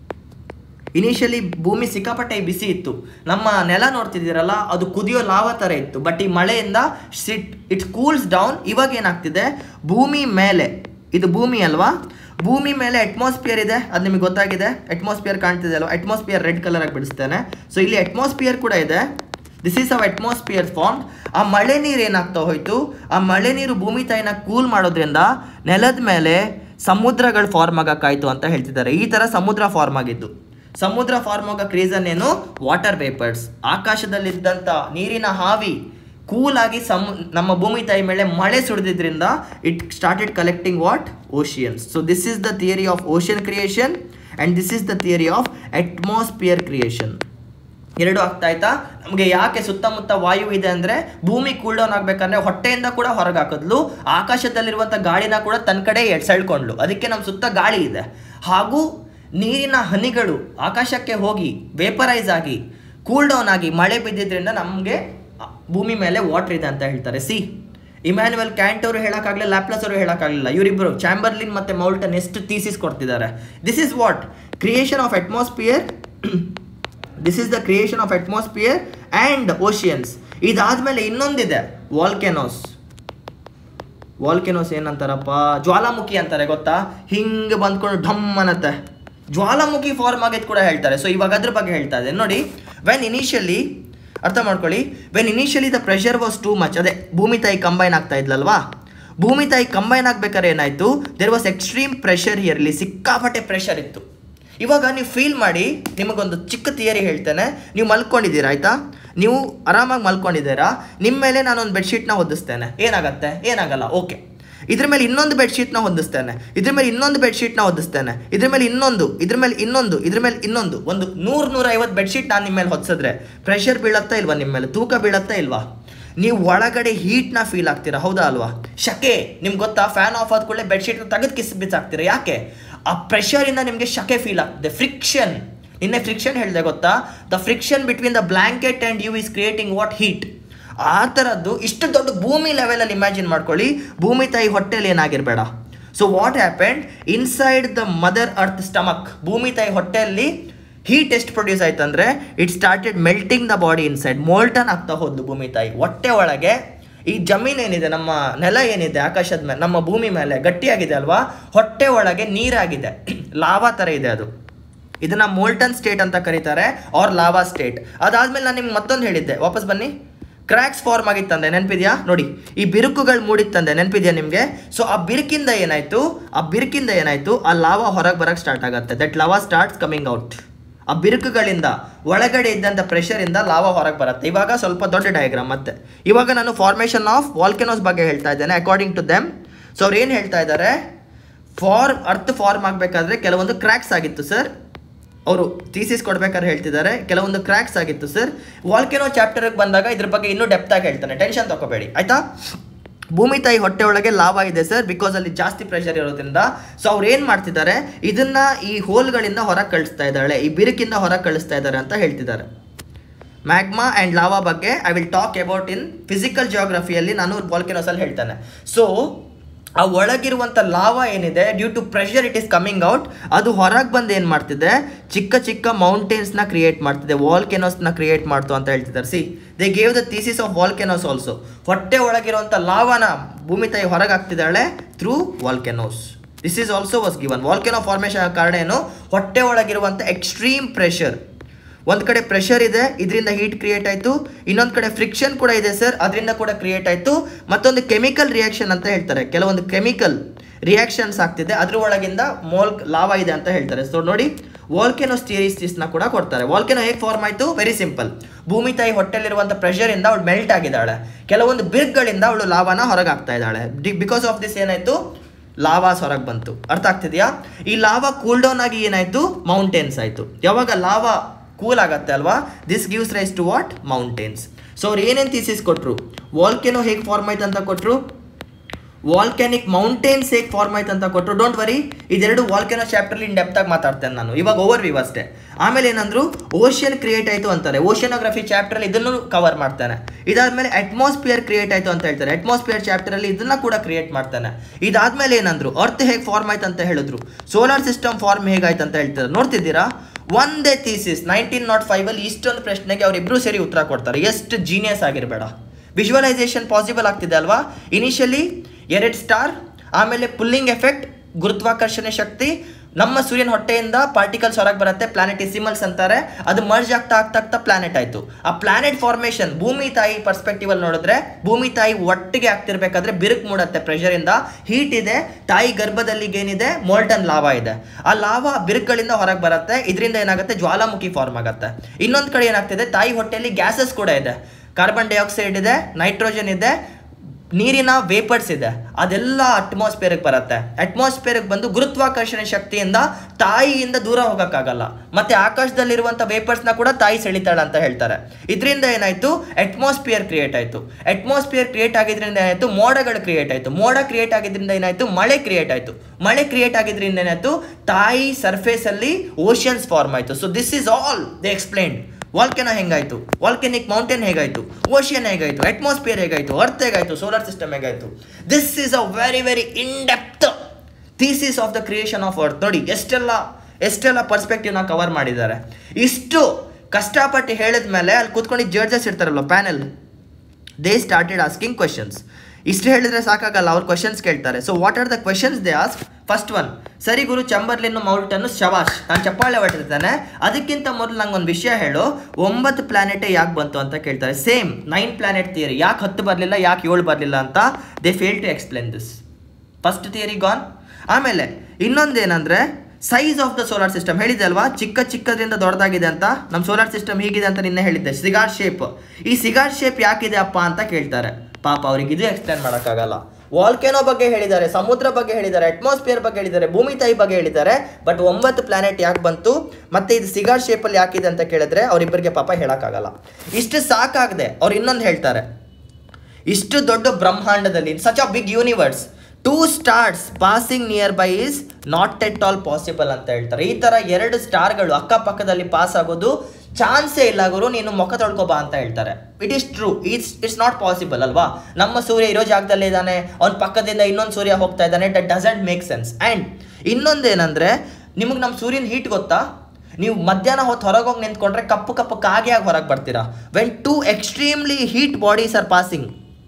initially ಭೂಮಿ ಸಿಕ್ಕಾಪಟ್ಟೆ ಬಿಸಿ ಇತ್ತು ನಮ್ಮ ನೆಲ ನೋಡ್ತಿದ್ದೀರಲ್ಲ ಅದು ಕುದಿಯೋ ಲಾವ ಥರ ಇತ್ತು ಬಟ್ ಈ ಮಳೆಯಿಂದ ಸಿಟ್ ಇಟ್ ಕೂಲ್ಸ್ ಡೌನ್ ಇವಾಗ ಏನಾಗ್ತಿದೆ ಭೂಮಿ ಮೇಲೆ ಇದು ಭೂಮಿ ಅಲ್ವಾ ಭೂಮಿ ಮೇಲೆ ಅಟ್ಮಾಸ್ಫಿಯರ್ ಇದೆ ಅದು ನಿಮಗೆ ಗೊತ್ತಾಗಿದೆ ಅಟ್ಮಾಸ್ಫಿಯರ್ ಕಾಣ್ತಿದೆ ಅಲ್ವಾ ಅಟ್ಮಾಸ್ಫಿಯರ್ ರೆಡ್ ಕಲರ್ ಆಗಿ ಬಿಡಿಸ್ತೇನೆ ಸೊ ಇಲ್ಲಿ ಅಟ್ಮಾಸ್ಫಿಯರ್ ಕೂಡ ಇದೆ this is how atmosphere form ಆ ಮಳೆ ನೀರು ಏನಾಗ್ತಾ ಹೋಯ್ತು ಆ ಮಳೆ ನೀರು ಭೂಮಿ ತಾಯಿನ ಕೂಲ್ ಮಾಡೋದ್ರಿಂದ ನೆಲದ ಮೇಲೆ ಸಮುದ್ರಗಳು ಫಾರ್ಮ್ ಆಗಕ್ಕಾಯ್ತು ಅಂತ ಹೇಳ್ತಿದ್ದಾರೆ ಈ ಥರ ಸಮುದ್ರ ಫಾರ್ಮ್ ಆಗಿದ್ದು ಸಮುದ್ರ ಫಾರ್ಮ್ ಆಗಕ್ಕೆ ರೀಸನ್ ಏನು ವಾಟರ್ ವೇಪರ್ಸ್ ಆಕಾಶದಲ್ಲಿದ್ದಂಥ ನೀರಿನ ಹಾವಿ ಕೂಲ್ ಆಗಿ ಸಮ್ ನಮ್ಮ ಭೂಮಿ ತಾಯಿ ಮೇಲೆ ಮಳೆ ಸುರಿದಿದ್ರಿಂದ it started collecting what oceans so this is the theory of ocean creation and this is the theory of atmosphere creation ಎರಡು ಆಗ್ತಾ ಆಯ್ತಾ ನಮಗೆ ಯಾಕೆ ಸುತ್ತಮುತ್ತ ವಾಯು ಇದೆ ಅಂದರೆ ಭೂಮಿ ಕೂಲ್ ಡೌನ್ ಆಗಬೇಕಂದ್ರೆ ಹೊಟ್ಟೆಯಿಂದ ಕೂಡ ಹೊರಗೆ ಹಾಕಿದ್ಲು ಆಕಾಶದಲ್ಲಿರುವಂಥ ಗಾಳಿನ ಕೂಡ ತನ್ನ ಕಡೆ ಎಡ್ ಸೆಳ್ಕೊಂಡ್ಲು ಅದಕ್ಕೆ ನಮ್ಮ ಸುತ್ತ ಗಾಳಿ ಇದೆ ಹಾಗೂ ನೀರಿನ ಹನಿಗಳು ಆಕಾಶಕ್ಕೆ ಹೋಗಿ ವೇಪರೈಸ್ ಆಗಿ ಕೂಲ್ ಡೌನ್ ಆಗಿ ಮಳೆ ಬಿದ್ದಿದ್ರಿಂದ ನಮಗೆ ಭೂಮಿ ಮೇಲೆ ವಾಟರ್ ಇದೆ ಅಂತ ಹೇಳ್ತಾರೆ ಸಿ ಇಮ್ಯಾನ್ಯುವಲ್ ಕ್ಯಾಂಟ್ ಅವರು ಹೇಳೋಕ್ಕಾಗಲಿಲ್ಲ ಲ್ಯಾಪ್ಲಸ್ ಅವರು ಹೇಳೋಕ್ಕಾಗಲಿಲ್ಲ ಇವರಿಬ್ಬರು ಚಾಂಬರ್ಲಿನ್ ಮತ್ತು ಮೌಲ್ಟನ್ ಎಷ್ಟು ಥೀಸಿಸ್ ಕೊಡ್ತಿದ್ದಾರೆ this is what creation of atmosphere this is the creation of atmosphere and oceans ಇದಾದಮೇಲೆ ಇನ್ನೊಂದಿದೆ ವಾಲ್ಕೆನೋಸ್ ವಾಲ್ಕೆನೋಸ್ ಏನಂತಾರಪ್ಪ ಜ್ವಾಲಾಮುಖಿ ಅಂತಾರೆ ಗೊತ್ತಾ ಹಿಂಗೆ ಬಂದ್ಕೊಂಡು ಢಮ್ ಅನ್ನತ್ತೆ ಜ್ವಾಲಾಮುಖಿ ಫಾರ್ಮ್ ಆಗೈತೆ ಕೂಡ ಹೇಳ್ತಾರೆ ಸೊ ಇವಾಗ ಅದ್ರ ಬಗ್ಗೆ ಹೇಳ್ತಾ ಇದೆ ನೋಡಿ ವೆನ್ ಇನಿಷಿಯಲಿ ಅರ್ಥ ಮಾಡ್ಕೊಳ್ಳಿ when initially the pressure was too much ಅದೇ ಭೂಮಿ ತಾಯಿ ಕಂಬೈನ್ ಆಗ್ತಾ ಇದ್ಲಲ್ವಾ ಭೂಮಿ ತಾಯಿ ಕಂಬೈನ್ ಆಗ್ಬೇಕಾದ್ರೆ ಏನಾಯಿತು there was extreme pressure early ಸಿಕ್ಕಾಪಟ್ಟೆ ಪ್ರೆಷರ್ ಇತ್ತು ಇವಾಗ ನೀವು ಫೀಲ್ ಮಾಡಿ ನಿಮಗೊಂದು ಚಿಕ್ಕ ಥಿಯರಿ ಹೇಳ್ತೇನೆ ನೀವು ಮಲ್ಕೊಂಡಿದ್ದೀರಾ ಆಯಿತಾ ನೀವು ಆರಾಮಾಗಿ ಮಲ್ಕೊಂಡಿದ್ದೀರಾ ನಿಮ್ಮ ಮೇಲೆ ನಾನೊಂದು ಬೆಡ್ಶೀಟ್ನ ಹೊದಿಸ್ತೇನೆ ಏನಾಗತ್ತೆ ಏನಾಗಲ್ಲ ಓಕೆ ಇದ್ರ ಮೇಲೆ ಇನ್ನೊಂದು ಬೆಡ್ಶೀಟ್ನ ಹೊದಿಸ್ತೇನೆ ಇದ್ರ ಮೇಲೆ ಇನ್ನೊಂದು ಬೆಡ್ಶೀಟ್ನ ಹೊದಿಸ್ತೇನೆ ಇದ್ರ ಮೇಲೆ ಇನ್ನೊಂದು ಇದ್ರ ಮೇಲೆ ಇನ್ನೊಂದು ಇದ್ರ ಮೇಲೆ ಇನ್ನೊಂದು ಒಂದು ನೂರು ನೂರೈವತ್ತು ಬೆಡ್ಶೀಟ್ ನಾನು ನಿಮ್ಮ ಮೇಲೆ ಹೊದಿಸಿದ್ರೆ ಪ್ರೆಷರ್ ಬೀಳತ್ತಾ ಇಲ್ವಾ ನಿಮ್ಮ ಮೇಲೆ ತೂಕ ಬೀಳತ್ತಾ ಇಲ್ವಾ ನೀವು ಒಳಗಡೆ ಹೀಟ್ನ ಫೀಲ್ ಆಗ್ತೀರಾ ಹೌದಾ ಅಲ್ವಾ ಶಕೆ ನಿಮ್ಗೆ ಗೊತ್ತಾ ಫ್ಯಾನ್ ಆಫ್ ಆದ ಕೂಡಲೇ ಬೆಡ್ಶೀಟ್ನ ತೆಗೆದು ಕಿಸ್ ಬಿಸಾಕ್ತೀರಾ ಯಾಕೆ ಆ ಪ್ರೆಷರಿಂದ ನಿಮಗೆ ಶಕೆ ಫೀಲ್ ಆಗ್ತದೆ ಫ್ರಿಕ್ಷನ್ ನಿನ್ನೆ ಫ್ರಿಕ್ಷನ್ ಹೇಳಿದೆ ಗೊತ್ತಾ the friction between the blanket and you is creating what heat ಆ ಥರದ್ದು ಇಷ್ಟು ದೊಡ್ಡ ಭೂಮಿ ಲೆವೆಲಲ್ಲಿ ಇಮ್ಯಾಜಿನ್ ಮಾಡ್ಕೊಳ್ಳಿ ಭೂಮಿ ತಾಯಿ ಹೊಟ್ಟೆಲಿ ಏನಾಗಿರಬೇಡ so what happened inside the mother earth stomach ಭೂಮಿ ತಾಯಿ ಹೊಟ್ಟೆಯಲ್ಲಿ ಹೀಟ್ ಎಷ್ಟು ಪ್ರೊಡ್ಯೂಸ್ ಆಯ್ತು ಅಂದರೆ it started melting the body inside molten ಆಗ್ತಾ ಹೋದ್ಲು ಭೂಮಿ ತಾಯಿ ಹೊಟ್ಟೆ ಒಳಗೆ ಈ ಜಮೀನು ಏನಿದೆ ನಮ್ಮ ನೆಲ ಏನಿದೆ ಆಕಾಶದ ಮೇಲೆ ನಮ್ಮ ಭೂಮಿ ಮೇಲೆ ಗಟ್ಟಿಯಾಗಿದೆ ಅಲ್ವಾ ಹೊಟ್ಟೆ ಒಳಗೆ ನೀರಾಗಿದೆ ಲಾವಾ ಥರ ಇದೆ ಅದು ಇದನ್ನ ಮೋಲ್ಟನ್ ಸ್ಟೇಟ್ ಅಂತ ಕರೀತಾರೆ ಆರ್ ಲಾವಾ ಸ್ಟೇಟ್ ಅದಾದ್ಮೇಲೆ ನಾನು ನಿಮ್ಗೆ ಮತ್ತೊಂದು ಹೇಳಿದ್ದೆ ವಾಪಸ್ ಬನ್ನಿ ಕ್ರ್ಯಾಕ್ಸ್ ಫಾರ್ಮ್ ಆಗಿತ್ತಂದೆ ನೆನಪಿದ್ಯಾ ನೋಡಿ ಈ ಬಿರುಕುಗಳು ಮೂಡಿತ್ತಂದೆ ನೆನಪಿದ್ಯಾ ನಿಮಗೆ ಸೊ ಆ ಬಿರುಕಿಂದ ಏನಾಯ್ತು ಆ ಬಿರುಕಿಂದ ಏನಾಯ್ತು ಆ ಲಾವಾ ಹೊರಗೆ ಬರಕ್ಕೆ ಸ್ಟಾರ್ಟ್ ಆಗುತ್ತೆ that lava starts coming out ಆ ಬಿರುಕುಗಳಿಂದ ಒಳಗಡೆ ಇದ್ದಂಥ ಪ್ರೆಷರಿಂದ ಲಾವಾ ಹೊರಗೆ ಬರುತ್ತೆ ಇವಾಗ ಸ್ವಲ್ಪ ದೊಡ್ಡ ಡಯಾಗ್ರಾಮ್ ಮತ್ತೆ ಇವಾಗ ನಾನು ಫಾರ್ಮೇಷನ್ ಆಫ್ ವಾಲ್ಕೆನೋಸ್ ಬಗ್ಗೆ ಹೇಳ್ತಾ ಇದ್ದೇನೆ ಅಕಾರ್ಡಿಂಗ್ ಟು ದೆಮ್ ಸೊ ಅವ್ರು ಏನು ಹೇಳ್ತಾ ಇದ್ದಾರೆ ಫಾರ್ಮ್ ಅರ್ತ್ ಫಾರ್ಮ್ ಆಗಬೇಕಾದ್ರೆ ಕೆಲವೊಂದು ಕ್ರ್ಯಾಕ್ಸ್ ಆಗಿತ್ತು ಸರ್ ಅವರು ಥೀಸಿಸ್ ಕೊಡ್ಬೇಕಾದ್ರೆ ಹೇಳ್ತಿದ್ದಾರೆ ಕೆಲವೊಂದು ಕ್ರ್ಯಾಕ್ಸ್ ಆಗಿತ್ತು ಸರ್ ವಾಲ್ಕೆನೋ ಚಾಪ್ಟರ್ಗೆ ಬಂದಾಗ ಇದ್ರ ಬಗ್ಗೆ ಇನ್ನೂ ಡೆಪ್ತ್ ಆಗಿ ಹೇಳ್ತಾನೆ ಟೆನ್ಷನ್ ತಗೋಬೇಡಿ ಆಯ್ತಾ ಭೂಮಿ ತಾಯಿ ಹೊಟ್ಟೆ ಒಳಗೆ ಲಾವ ಇದೆ ಸರ್ ಬಿಕಾಸ್ ಅಲ್ಲಿ ಜಾಸ್ತಿ ಪ್ರೆಷರ್ ಇರೋದ್ರಿಂದ ಸೊ ಅವ್ರು ಏನು ಮಾಡ್ತಿದ್ದಾರೆ ಇದನ್ನ ಈ ಹೋಲ್ಗಳಿಂದ ಹೊರಗೆ ಕಳಿಸ್ತಾ ಇದ್ದಾಳೆ ಈ ಬಿರುಕಿಂದ ಹೊರಗೆ ಕಳಿಸ್ತಾ ಇದ್ದಾರೆ ಅಂತ ಹೇಳ್ತಿದ್ದಾರೆ ಮ್ಯಾಗ್ಮಾ ಆ್ಯಂಡ್ ಲಾವಾ ಬಗ್ಗೆ I will talk about in physical ಜಿಯೋಗ್ರಫಿಯಲ್ಲಿ ನಾನು ವಾಲ್ಕೆನೋಸಲ್ಲಿ ಹೇಳ್ತೇನೆ ಸೊ ಆ ಒಳಗಿರುವಂಥ ಲಾವಾ ಏನಿದೆ due to pressure it is coming out ಅದು ಹೊರಗೆ ಬಂದು ಏನು ಮಾಡ್ತಿದೆ ಚಿಕ್ಕ ಚಿಕ್ಕ ಮೌಂಟೇನ್ಸ್ನ ಕ್ರಿಯೇಟ್ ಮಾಡ್ತಿದೆ ವಾಲ್ಕೆನೋಸ್ನ ಕ್ರಿಯೇಟ್ ಮಾಡ್ತು ಅಂತ ಹೇಳ್ತಿದ್ದಾರೆ see they gave the thesis of volcanoes also ಹೊಟ್ಟೆ ಒಳಗಿರುವಂಥ ಲಾವಾನ ಭೂಮಿ ತಾಯಿ ಹೊರಗೆ ಹಾಕ್ತಿದ್ದಾಳೆ through volcanoes this is also was given volcano formation ಕಾರಣ ಏನು ಹೊಟ್ಟೆ ಒಳಗಿರುವಂಥ ಎಕ್ಸ್ಟ್ರೀಮ್ ಪ್ರೆಷರ್ ಒಂದು ಕಡೆ ಪ್ರೆಷರ್ ಇದೆ ಇದರಿಂದ ಹೀಟ್ ಕ್ರಿಯೇಟ್ ಆಯಿತು ಇನ್ನೊಂದು ಕಡೆ ಫ್ರಿಕ್ಷನ್ ಕೂಡ ಇದೆ ಸರ್ ಅದರಿಂದ ಕೂಡ ಕ್ರಿಯೇಟ್ ಆಯಿತು ಮತ್ತೊಂದು ಕೆಮಿಕಲ್ ರಿಯಾಕ್ಷನ್ ಅಂತ ಹೇಳ್ತಾರೆ ಕೆಲವೊಂದು ಕೆಮಿಕಲ್ ರಿಯಾಕ್ಷನ್ಸ್ ಆಗ್ತಿದೆ ಅದ್ರ ಒಳಗಿಂದ ಮೋಲ್ ಲಾವಾ ಇದೆ ಅಂತ ಹೇಳ್ತಾರೆ ಸೊ ನೋಡಿ ವಾಲ್ಕೆನೋ ಸ್ಟೀರಿಸ್ಟಿಸ್ನ ಕೂಡ ಕೊಡ್ತಾರೆ ವಾಲ್ಕೆನೋ ಹೇಗೆ ಫಾರ್ಮ್ ಆಯಿತು ವೆರಿ ಸಿಂಪಲ್ ಭೂಮಿ ತಾಯಿ ಹೊಟ್ಟೆಲಿರುವಂಥ ಪ್ರೆಷರಿಂದ ಅವಳು ಮೆಲ್ಟ್ ಆಗಿದ್ದಾಳೆ ಕೆಲವೊಂದು ಬಿರ್ಗಳಿಂದ ಅವಳು ಲಾವಾನ ಹೊರಗೆ ಹಾಕ್ತಾ ಇದ್ದಾಳೆ ಬಿಕಾಸ್ ಆಫ್ ದಿಸ್ ಏನಾಯಿತು ಲಾವಾಸ್ ಹೊರಗೆ ಬಂತು ಅರ್ಥ ಆಗ್ತಿದೆಯಾ ಈ ಲಾವಾ ಕೂಲ್ ಡೌನ್ ಆಗಿ ಏನಾಯಿತು ಮೌಂಟೇನ್ಸ್ ಆಯಿತು ಯಾವಾಗ ಲಾವಾ ಕೂಲ್ ಆಗತ್ತೆ ಅಲ್ವಾ this gives rise to what mountains so ಅವ್ರು ಏನೇನು ಥೀಸಿಸ್ ಕೊಟ್ಟರು ವಾಲ್ಕೆನೋ ಹೇಗೆ ಫಾರ್ಮ್ ಆಯ್ತು ಅಂತ ಕೊಟ್ಟರು ವಾಲ್ಕ್ಯಾನಿಕ್ ಮೌಂಟೇನ್ಸ್ ಹೇಗೆ ಫಾರ್ಮ್ ಆಯ್ತು ಅಂತ ಕೊಟ್ಟರು ಡೋಂಟ್ ವರಿ ಇದೆರಡು ವಾಲ್ಕೆನೋ ಚಾಪ್ಟರ್ಲಿ ಇನ್ ಡೆಪ್ತಾಗಿ ಮಾತಾಡ್ತೇನೆ ನಾನು ಇವಾಗ ಓವರ್ ವ್ಯೂ ಅಷ್ಟೇ ಆಮೇಲೆ ಏನಂದ್ರು ಓಷನ್ ಕ್ರಿಯೇಟ್ ಆಯಿತು ಅಂತಾರೆ ಓಷನೋಗ್ರಫಿ ಚಾಪ್ಟರಲ್ಲಿ ಇದನ್ನು ಕವರ್ ಮಾಡ್ತಾನೆ ಇದಾದ್ಮೇಲೆ ಅಟ್ಮಾಸ್ಫಿಯರ್ ಕ್ರಿಯೇಟ್ ಆಯಿತು ಅಂತ ಹೇಳ್ತಾರೆ ಅಟ್ಮಾಸ್ಫಿಯರ್ ಚಾಪ್ಟರಲ್ಲಿ ಇದನ್ನ ಕೂಡ ಕ್ರಿಯೇಟ್ ಮಾಡ್ತಾನೆ ಇದಾದ್ಮೇಲೆ ಏನಂದ್ರು ಅರ್ತ್ ಹೇಗೆ ಫಾರ್ಮ್ ಆಯ್ತು ಅಂತ ಹೇಳಿದ್ರು ಸೋಲಾರ್ ಸಿಸ್ಟಮ್ ಫಾರ್ಮ್ ಹೇಗಾಯ್ತು ಅಂತ ಹೇಳ್ತಾರೆ ನೋಡ್ತಿದ್ದೀರಾ ಒಂದೇ ಥೀಸಿಸ್ ನೈನ್ಟೀನ್ ನಾಟ್ ಫೈವಲ್ಲಿ ಇಷ್ಟೊಂದು ಪ್ರಶ್ನೆಗೆ ಅವರಿಬ್ಬರು ಸೇರಿ ಉತ್ತರ ಕೊಡ್ತಾರೆ ಎಷ್ಟು ಜೀನಿಯಸ್ ಆಗಿರಬೇಡ ವಿಜುವಲೈಸೇಷನ್ ಪಾಸಿಬಲ್ ಆಗ್ತಿದೆ ಅಲ್ವಾ ಇನಿಷಿಯಲಿ ಎರಡು ಸ್ಟಾರ್ ಆಮೇಲೆ ಪುಲ್ಲಿಂಗ್ ಎಫೆಕ್ಟ್ ಗುರುತ್ವಾಕರ್ಷಣೆ ಶಕ್ತಿ ನಮ್ಮ ಸೂರ್ಯನ ಹೊಟ್ಟೆಯಿಂದ ಪಾರ್ಟಿಕಲ್ಸ್ ಹೊರಗೆ ಬರುತ್ತೆ ಪ್ಲಾನೆಟಿಸಿಮಲ್ಸ್ ಅಂತಾರೆ ಅದು ಮರ್ಜ್ ಆಗ್ತಾ ಆಗ್ತಾ ಆಗ್ತಾ ಪ್ಲಾನೆಟ್ ಆಯಿತು ಆ ಪ್ಲಾನೆಟ್ ಫಾರ್ಮೇಷನ್ ಭೂಮಿ ತಾಯಿ ಪರ್ಸ್ಪೆಕ್ಟಿವ್ ಅಲ್ಲಿ ನೋಡಿದ್ರೆ ಭೂಮಿ ತಾಯಿ ಒಟ್ಟಿಗೆ ಆಗ್ತಿರ್ಬೇಕಾದ್ರೆ ಬಿರುಕು ಮೂಡತ್ತೆ ಪ್ರೆಷರಿಂದ ಹೀಟ್ ಇದೆ ತಾಯಿ ಗರ್ಭದಲ್ಲಿ ಏನಿದೆ ಮೋಲ್ಟನ್ ಲಾವಾ ಇದೆ ಆ ಲಾವಾ ಬಿರುಕುಗಳಿಂದ ಹೊರಗೆ ಬರುತ್ತೆ ಇದರಿಂದ ಏನಾಗುತ್ತೆ ಜ್ವಾಲಾಮುಖಿ ಫಾರ್ಮ್ ಆಗುತ್ತೆ ಇನ್ನೊಂದು ಕಡೆ ಏನಾಗ್ತಿದೆ ತಾಯಿ ಹೊಟ್ಟೆಯಲ್ಲಿ ಗ್ಯಾಸಸ್ ಕೂಡ ಇದೆ ಕಾರ್ಬನ್ ಡೈಆಕ್ಸೈಡ್ ಇದೆ ನೈಟ್ರೋಜನ್ ಇದೆ ನೀರಿನ ವೇಪರ್ಸ್ ಇದೆ ಅದೆಲ್ಲ ಅಟ್ಮಾಸ್ಫಿಯರ್ಗೆ ಬರುತ್ತೆ ಅಟ್ಮಾಸ್ಫಿಯರ್ಗೆ ಬಂದು ಗುರುತ್ವಾಕರ್ಷಣೆ ಶಕ್ತಿಯಿಂದ ತಾಯಿಯಿಂದ ದೂರ ಹೋಗೋಕ್ಕಾಗಲ್ಲ ಮತ್ತೆ ಆಕಾಶದಲ್ಲಿರುವಂಥ ವೇಪರ್ಸ್ನ ಕೂಡ ತಾಯಿ ಸೆಳಿತಾಳೆ ಅಂತ ಹೇಳ್ತಾರೆ ಇದರಿಂದ ಏನಾಯಿತು ಅಟ್ಮಾಸ್ಫಿಯರ್ ಕ್ರಿಯೇಟ್ ಆಯಿತು ಅಟ್ಮಾಸ್ಫಿಯರ್ ಕ್ರಿಯೇಟ್ ಆಗಿದ್ರಿಂದ ಏನಾಯಿತು ಮೋಡಗಳು ಕ್ರಿಯೇಟ್ ಆಯಿತು ಮೋಡ ಕ್ರಿಯೇಟ್ ಆಗಿದ್ರಿಂದ ಏನಾಯಿತು ಮಳೆ ಕ್ರಿಯೇಟ್ ಆಯಿತು ಮಳೆ ಕ್ರಿಯೇಟ್ ಆಗಿದ್ರಿಂದ ಏನಾಯಿತು ತಾಯಿ ಸರ್ಫೇಸಲ್ಲಿ ಓಷನ್ಸ್ ಫಾರ್ಮ್ ಆಯಿತು so this is all they explained volcano ಹೆಂಗಾಯ್ತು ವಾಲ್ಕೆನಿಕ್ ಮೌಂಟೇನ್ ಹೇಗಾಯ್ತು ಓಷಿಯನ್ ಹೇಗಾಯ್ತು ಅಟ್ಮಾಸ್ಫಿಯರ್ ಹೇಗಾಯ್ತು ಅರ್ತ್ ಹೇಗಾಯ್ತು ಸೋಲಾರ್ ಸಿಸ್ಟಮ್ ಹೇಗಾಯ್ತು this is a very very in depth thesis of the creation of earth ನೋಡಿ ಎಷ್ಟೆಲ್ಲ ಎಷ್ಟೆಲ್ಲ ಪರ್ಸ್ಪೆಕ್ಟಿವ್ನ ಕವರ್ ಮಾಡಿದ್ದಾರೆ ಇಷ್ಟು ಕಷ್ಟಪಟ್ಟು ಹೇಳಿದ ಮೇಲೆ ಅಲ್ಲಿ ಕೂತ್ಕೊಂಡು ಜಡ್ಜಸ್ ಇರ್ತಾರಲ್ಲ panel they started asking questions ಇಷ್ಟು ಹೇಳಿದ್ರೆ ಸಾಕಾಗಲ್ಲ ಅವ್ರು ಕ್ವೆಶನ್ಸ್ ಕೇಳ್ತಾರೆ so what are the questions they ask first one ಸರಿ ಗುರು ಚಂಬರ್ಲಿನ್ ಮೌಲ್ಟನ್ನು ಶವಾಶ್ ನಾನು ಚಪ್ಪಾಳೆ ಹೊಟ್ಟಿರ್ತಾನೆ ಅದಕ್ಕಿಂತ ಮೊದಲು ನಂಗೆ ಒಂದು ವಿಷಯ ಹೇಳು ಒಂಬತ್ತು ಪ್ಲಾನೆಟೇ ಯಾಕೆ ಬಂತು ಅಂತ ಕೇಳ್ತಾರೆ ಸೇಮ್ ನೈನ್ ಪ್ಲಾನೆಟ್ ಥಿಯರಿ ಯಾಕೆ ಹತ್ತು ಬರಲಿಲ್ಲ ಯಾಕೆ ಏಳು ಬರಲಿಲ್ಲ ಅಂತ they fail to explain this first theory gone ಆಮೇಲೆ ಇನ್ನೊಂದೇನಂದರೆ size of the solar system ಹೇಳಿದೆ ಅಲ್ವಾ ಚಿಕ್ಕ ಚಿಕ್ಕದ್ರಿಂದ ದೊಡ್ಡದಾಗಿದೆ ಅಂತ ನಮ್ಮ ಸೋಲಾರ್ ಸಿಸ್ಟಮ್ ಹೀಗಿದೆ ಅಂತ ನಿನ್ನೆ ಹೇಳಿದ್ದೆ ಸಿಗಾರ್ ಶೇಪ್ ಈ ಸಿಗಾರ್ ಶೇಪ್ ಯಾಕಿದೆ ಅಪ್ಪ ಅಂತ ಕೇಳ್ತಾರೆ ಪಾಪ ಅವ್ರಿಗೆ ಇದು ಎಕ್ಸ್ಪ್ಲೇನ್ ಮಾಡೋಕ್ಕಾಗಲ್ಲ ವಾಲ್ಕೆನೋ ಬಗ್ಗೆ ಹೇಳಿದ್ದಾರೆ ಸಮುದ್ರ ಬಗ್ಗೆ ಹೇಳಿದ್ದಾರೆ ಅಟ್ಮಾಸ್ಫಿಯರ್ ಬಗ್ಗೆ ಹೇಳಿದ್ದಾರೆ ಭೂಮಿ ತಾಯಿ ಬಗ್ಗೆ ಹೇಳಿದ್ದಾರೆ ಬಟ್ ಒಂಬತ್ತು ಪ್ಲಾನೆಟ್ ಯಾಕೆ ಬಂತು ಮತ್ತೆ ಇದು ಸಿಗಾರ್ ಶೇಪಲ್ಲಿ ಯಾಕಿದೆ ಅಂತ ಕೇಳಿದ್ರೆ ಅವರಿಬ್ಬರಿಗೆ ಪಾಪ ಹೇಳೋಕ್ಕಾಗಲ್ಲ ಇಷ್ಟು ಸಾಕಾಗದೆ ಅವ್ರು ಇನ್ನೊಂದು ಹೇಳ್ತಾರೆ ಇಷ್ಟು ದೊಡ್ಡ ಬ್ರಹ್ಮಾಂಡದಲ್ಲಿ such a big universe two stars passing near by is not at all possible ಅಂತ ಹೇಳ್ತಾರೆ ಈ ಥರ ಎರಡು ಸ್ಟಾರ್ಗಳು ಅಕ್ಕಪಕ್ಕದಲ್ಲಿ ಪಾಸ್ ಆಗೋದು ಚಾನ್ಸೇ ಇಲ್ಲ ಗುರು ನೀನು ಮುಖ ತೊಳ್ಕೊಬಾ ಅಂತ ಹೇಳ್ತಾರೆ it is true it's it's not possible ಅಲ್ವಾ ನಮ್ಮ ಸೂರ್ಯ ಇರೋ ಜಾಗದಲ್ಲಿ ಇದ್ದಾನೆ ಅವ್ನ ಪಕ್ಕದಿಂದ ಇನ್ನೊಂದು ಸೂರ್ಯ ಹೋಗ್ತಾ ಇದ್ದಾನೆ that doesn't make sense and ಇನ್ನೊಂದೇನೆಂದರೆ ನಿಮಗೆ ನಮ್ಮ ಸೂರ್ಯನ ಹೀಟ್ ಗೊತ್ತಾ ನೀವು ಮಧ್ಯಾಹ್ನ ಹೊತ್ತು ಹೊರಗೆ ಹೋಗಿ ನಿಂತ್ಕೊಂಡ್ರೆ ಕಪ್ಪು ಕಪ್ಪು ಕಾಗೆಯಾಗಿ ಹೊರಗೆ ಬರ್ತೀರಾ when two extremely heat bodies are passing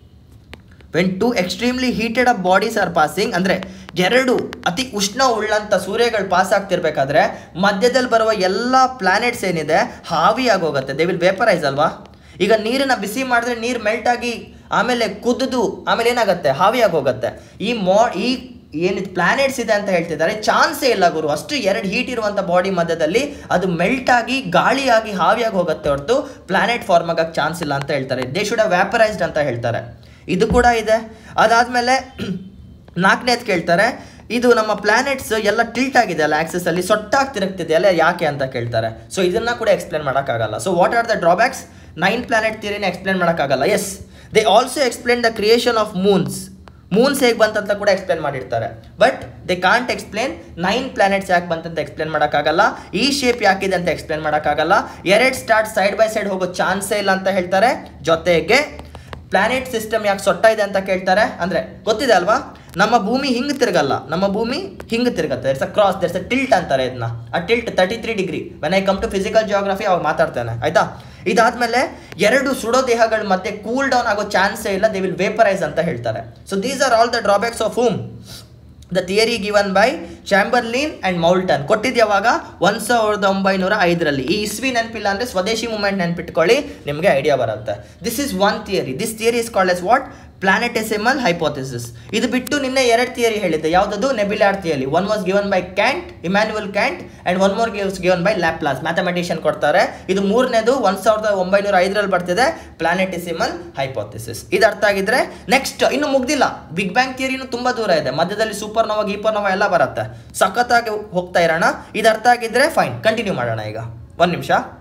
when two extremely heated up bodies are passing ಅಂದರೆ ಎರಡು ಅತಿ ಉಷ್ಣ ಉಳ್ಳಂಥ ಸೂರ್ಯಗಳು ಪಾಸ್ ಆಗ್ತಿರ್ಬೇಕಾದ್ರೆ ಮಧ್ಯದಲ್ಲಿ ಬರುವ ಎಲ್ಲ ಪ್ಲಾನೆಟ್ಸ್ ಏನಿದೆ ಹಾವಿ ಆಗೋಗುತ್ತೆ ದೇ ವಿಲ್ ವೇಪರೈಸ್ ಅಲ್ವಾ ಈಗ ನೀರನ್ನ ಬಿಸಿ ಮಾಡಿದ್ರೆ ನೀರು ಮೆಲ್ಟ್ ಆಗಿ ಆಮೇಲೆ ಕುದ್ದು ಆಮೇಲೆ ಏನಾಗುತ್ತೆ ಹಾವಿಯಾಗಿ ಹೋಗುತ್ತೆ ಈ ಮೋ ಈ ಏನಿದು ಪ್ಲಾನೆಟ್ಸ್ ಇದೆ ಅಂತ ಹೇಳ್ತಿದ್ದಾರೆ ಚಾನ್ಸೇ ಇಲ್ಲ ಗುರು ಅಷ್ಟು ಎರಡು ಹೀಟ್ ಇರುವಂಥ ಬಾಡಿ ಮಧ್ಯದಲ್ಲಿ ಅದು ಮೆಲ್ಟ್ ಆಗಿ ಗಾಳಿಯಾಗಿ ಹಾವಿಯಾಗಿ ಹೋಗುತ್ತೆ ಹೊರತು ಪ್ಲಾನೆಟ್ ಫಾರ್ಮ್ ಆಗಕ್ಕೆ ಚಾನ್ಸ್ ಇಲ್ಲ ಅಂತ ಹೇಳ್ತಾರೆ ದೇ ಶುಡ್ ವ್ಯಾಪರೈಸ್ಡ್ ಅಂತ ಹೇಳ್ತಾರೆ ಇದು ಕೂಡ ಇದೆ ಅದಾದಮೇಲೆ ನಾಲ್ಕನೇದು ಕೇಳ್ತಾರೆ ಇದು ನಮ್ಮ ಪ್ಲಾನೆಟ್ಸ್ ಎಲ್ಲ ಟಿಲ್ಟ್ ಆಗಿದೆ ಅಲ್ಲ ಆಕ್ಸಸ್ ಅಲ್ಲಿ ಸೊಟ್ಟಾಗಿ ತಿರುಗ್ತಿದೆ ಅಲ್ಲ ಯಾಕೆ ಅಂತ ಕೇಳ್ತಾರೆ ಸೊ ಇದನ್ನ ಕೂಡ ಎಕ್ಸ್ಪ್ಲೇನ್ ಮಾಡೋಕ್ಕಾಗಲ್ಲ so what are the drawbacks nine planet ಥಿಯರಿನ ಎಕ್ಸ್ಪ್ಲೇನ್ ಮಾಡೋಕ್ಕಾಗಲ್ಲ as they also explain the creation of moons moons ಹೇಗೆ ಬಂತಂತ ಕೂಡ ಎಕ್ಸ್ಪ್ಲೇನ್ ಮಾಡಿರ್ತಾರೆ but they can't explain nine planets ಯಾಕೆ ಬಂತಂತ ಎಕ್ಸ್ಪ್ಲೇನ್ ಮಾಡೋಕ್ಕಾಗಲ್ಲ ಈ ಶೇಪ್ ಯಾಕಿದೆ ಅಂತ ಎಕ್ಸ್ಪ್ಲೇನ್ ಮಾಡೋಕ್ಕಾಗಲ್ಲ ಎರಡು ಸ್ಟಾರ್ಟ್ ಸೈಡ್ ಬೈ ಸೈಡ್ ಹೋಗೋ ಚಾನ್ಸೇ ಇಲ್ಲ ಅಂತ ಹೇಳ್ತಾರೆ ಜೊತೆಗೆ ಪ್ಲಾನೆಟ್ ಸಿಸ್ಟಮ್ ಯಾಕೆ ಸೊಟ್ಟ ಇದೆ ಅಂತ ಕೇಳ್ತಾರೆ ಅಂದರೆ ಗೊತ್ತಿದೆ ಅಲ್ವಾ ನಮ್ಮ ಭೂಮಿ ಹಿಂಗೆ ತಿರುಗಲ್ಲ ನಮ್ಮ ಭೂಮಿ ಹಿಂಗೆ ತಿರುಗತ್ತೆ it's across there's a tilt ಅಂತಾರೆ ಇದನ್ನ ಆ tilt thirty three degree when I come to physical geography ಅವಾಗ ಮಾತಾಡ್ತೇನೆ ಆಯ್ತಾ ಇದಾದ್ಮೇಲೆ ಎರಡು ಸುಡೋ ದೇಹಗಳ ಮಧ್ಯೆ ಕೂಲ್ ಡೌನ್ ಆಗೋ ಚಾನ್ಸೇ ಇಲ್ಲ ದೇ ವಿಲ್ ವೇಪರೈಸ್ ಅಂತ ಹೇಳ್ತಾರೆ so these are all the drawbacks of whom the theory given by Chamberlin and Moulton ಕೊಟ್ಟಿದ್ದು ಯಾವಾಗ ಒಂದು ಸಾವಿರದ ಒಂಬೈನೂರ ಐದರಲ್ಲಿ ಈ ಇಸ್ವಿ ನೆನಪಿಲ್ಲ ಅಂದರೆ ಸ್ವದೇಶಿ ಮೂಮೆಂಟ್ ನೆನ್ಪಿಟ್ಕೊಳ್ಳಿ ನಿಮಗೆ ಐಡಿಯಾ ಬರುತ್ತೆ this is one theory this theory is called as what planetesimal hypothesis ಇದು ಬಿಟ್ಟು ನಿನ್ನೆ ಎರಡು ಥಿಯರಿ ಹೇಳಿದ್ದೆ ಯಾವುದದು nebular theory one was given by Kant Immanuel Kant and one more gives given by Laplace mathematician ಕೊಡ್ತಾರೆ ಇದು ಮೂರನೇದು ಒಂದು ಸಾವಿರದ ಒಂಬೈನೂರ ಐದರಲ್ಲಿ ಬರ್ತಿದೆ ಪ್ಲಾನೆಟಿಸಿಮಲ್ ಹೈಪೋಥಿಸಿಸ್ ಇದು ಅರ್ಥ ಆಗಿದ್ರೆ ನೆಕ್ಸ್ಟ್ ಇನ್ನು ಮುಗ್ದಿಲ್ಲ ಬಿಗ್ ಬ್ಯಾಂಗ್ ಥಿಯರಿನೂ ತುಂಬ ದೂರ ಇದೆ ಮಧ್ಯದಲ್ಲಿ ಸೂಪರ್ ನೋವಾ ಗೀಪರ್ ನೋವಾ ಎಲ್ಲ ಬರುತ್ತೆ ಸಖತ್ತಾಗಿ ಹೋಗ್ತಾ ಇರೋಣ ಇದು ಅರ್ಥ ಆಗಿದ್ರೆ ಫೈನ್ ಕಂಟಿನ್ಯೂ ಮಾಡೋಣ ಈಗ ಒಂದು ನಿಮಿಷ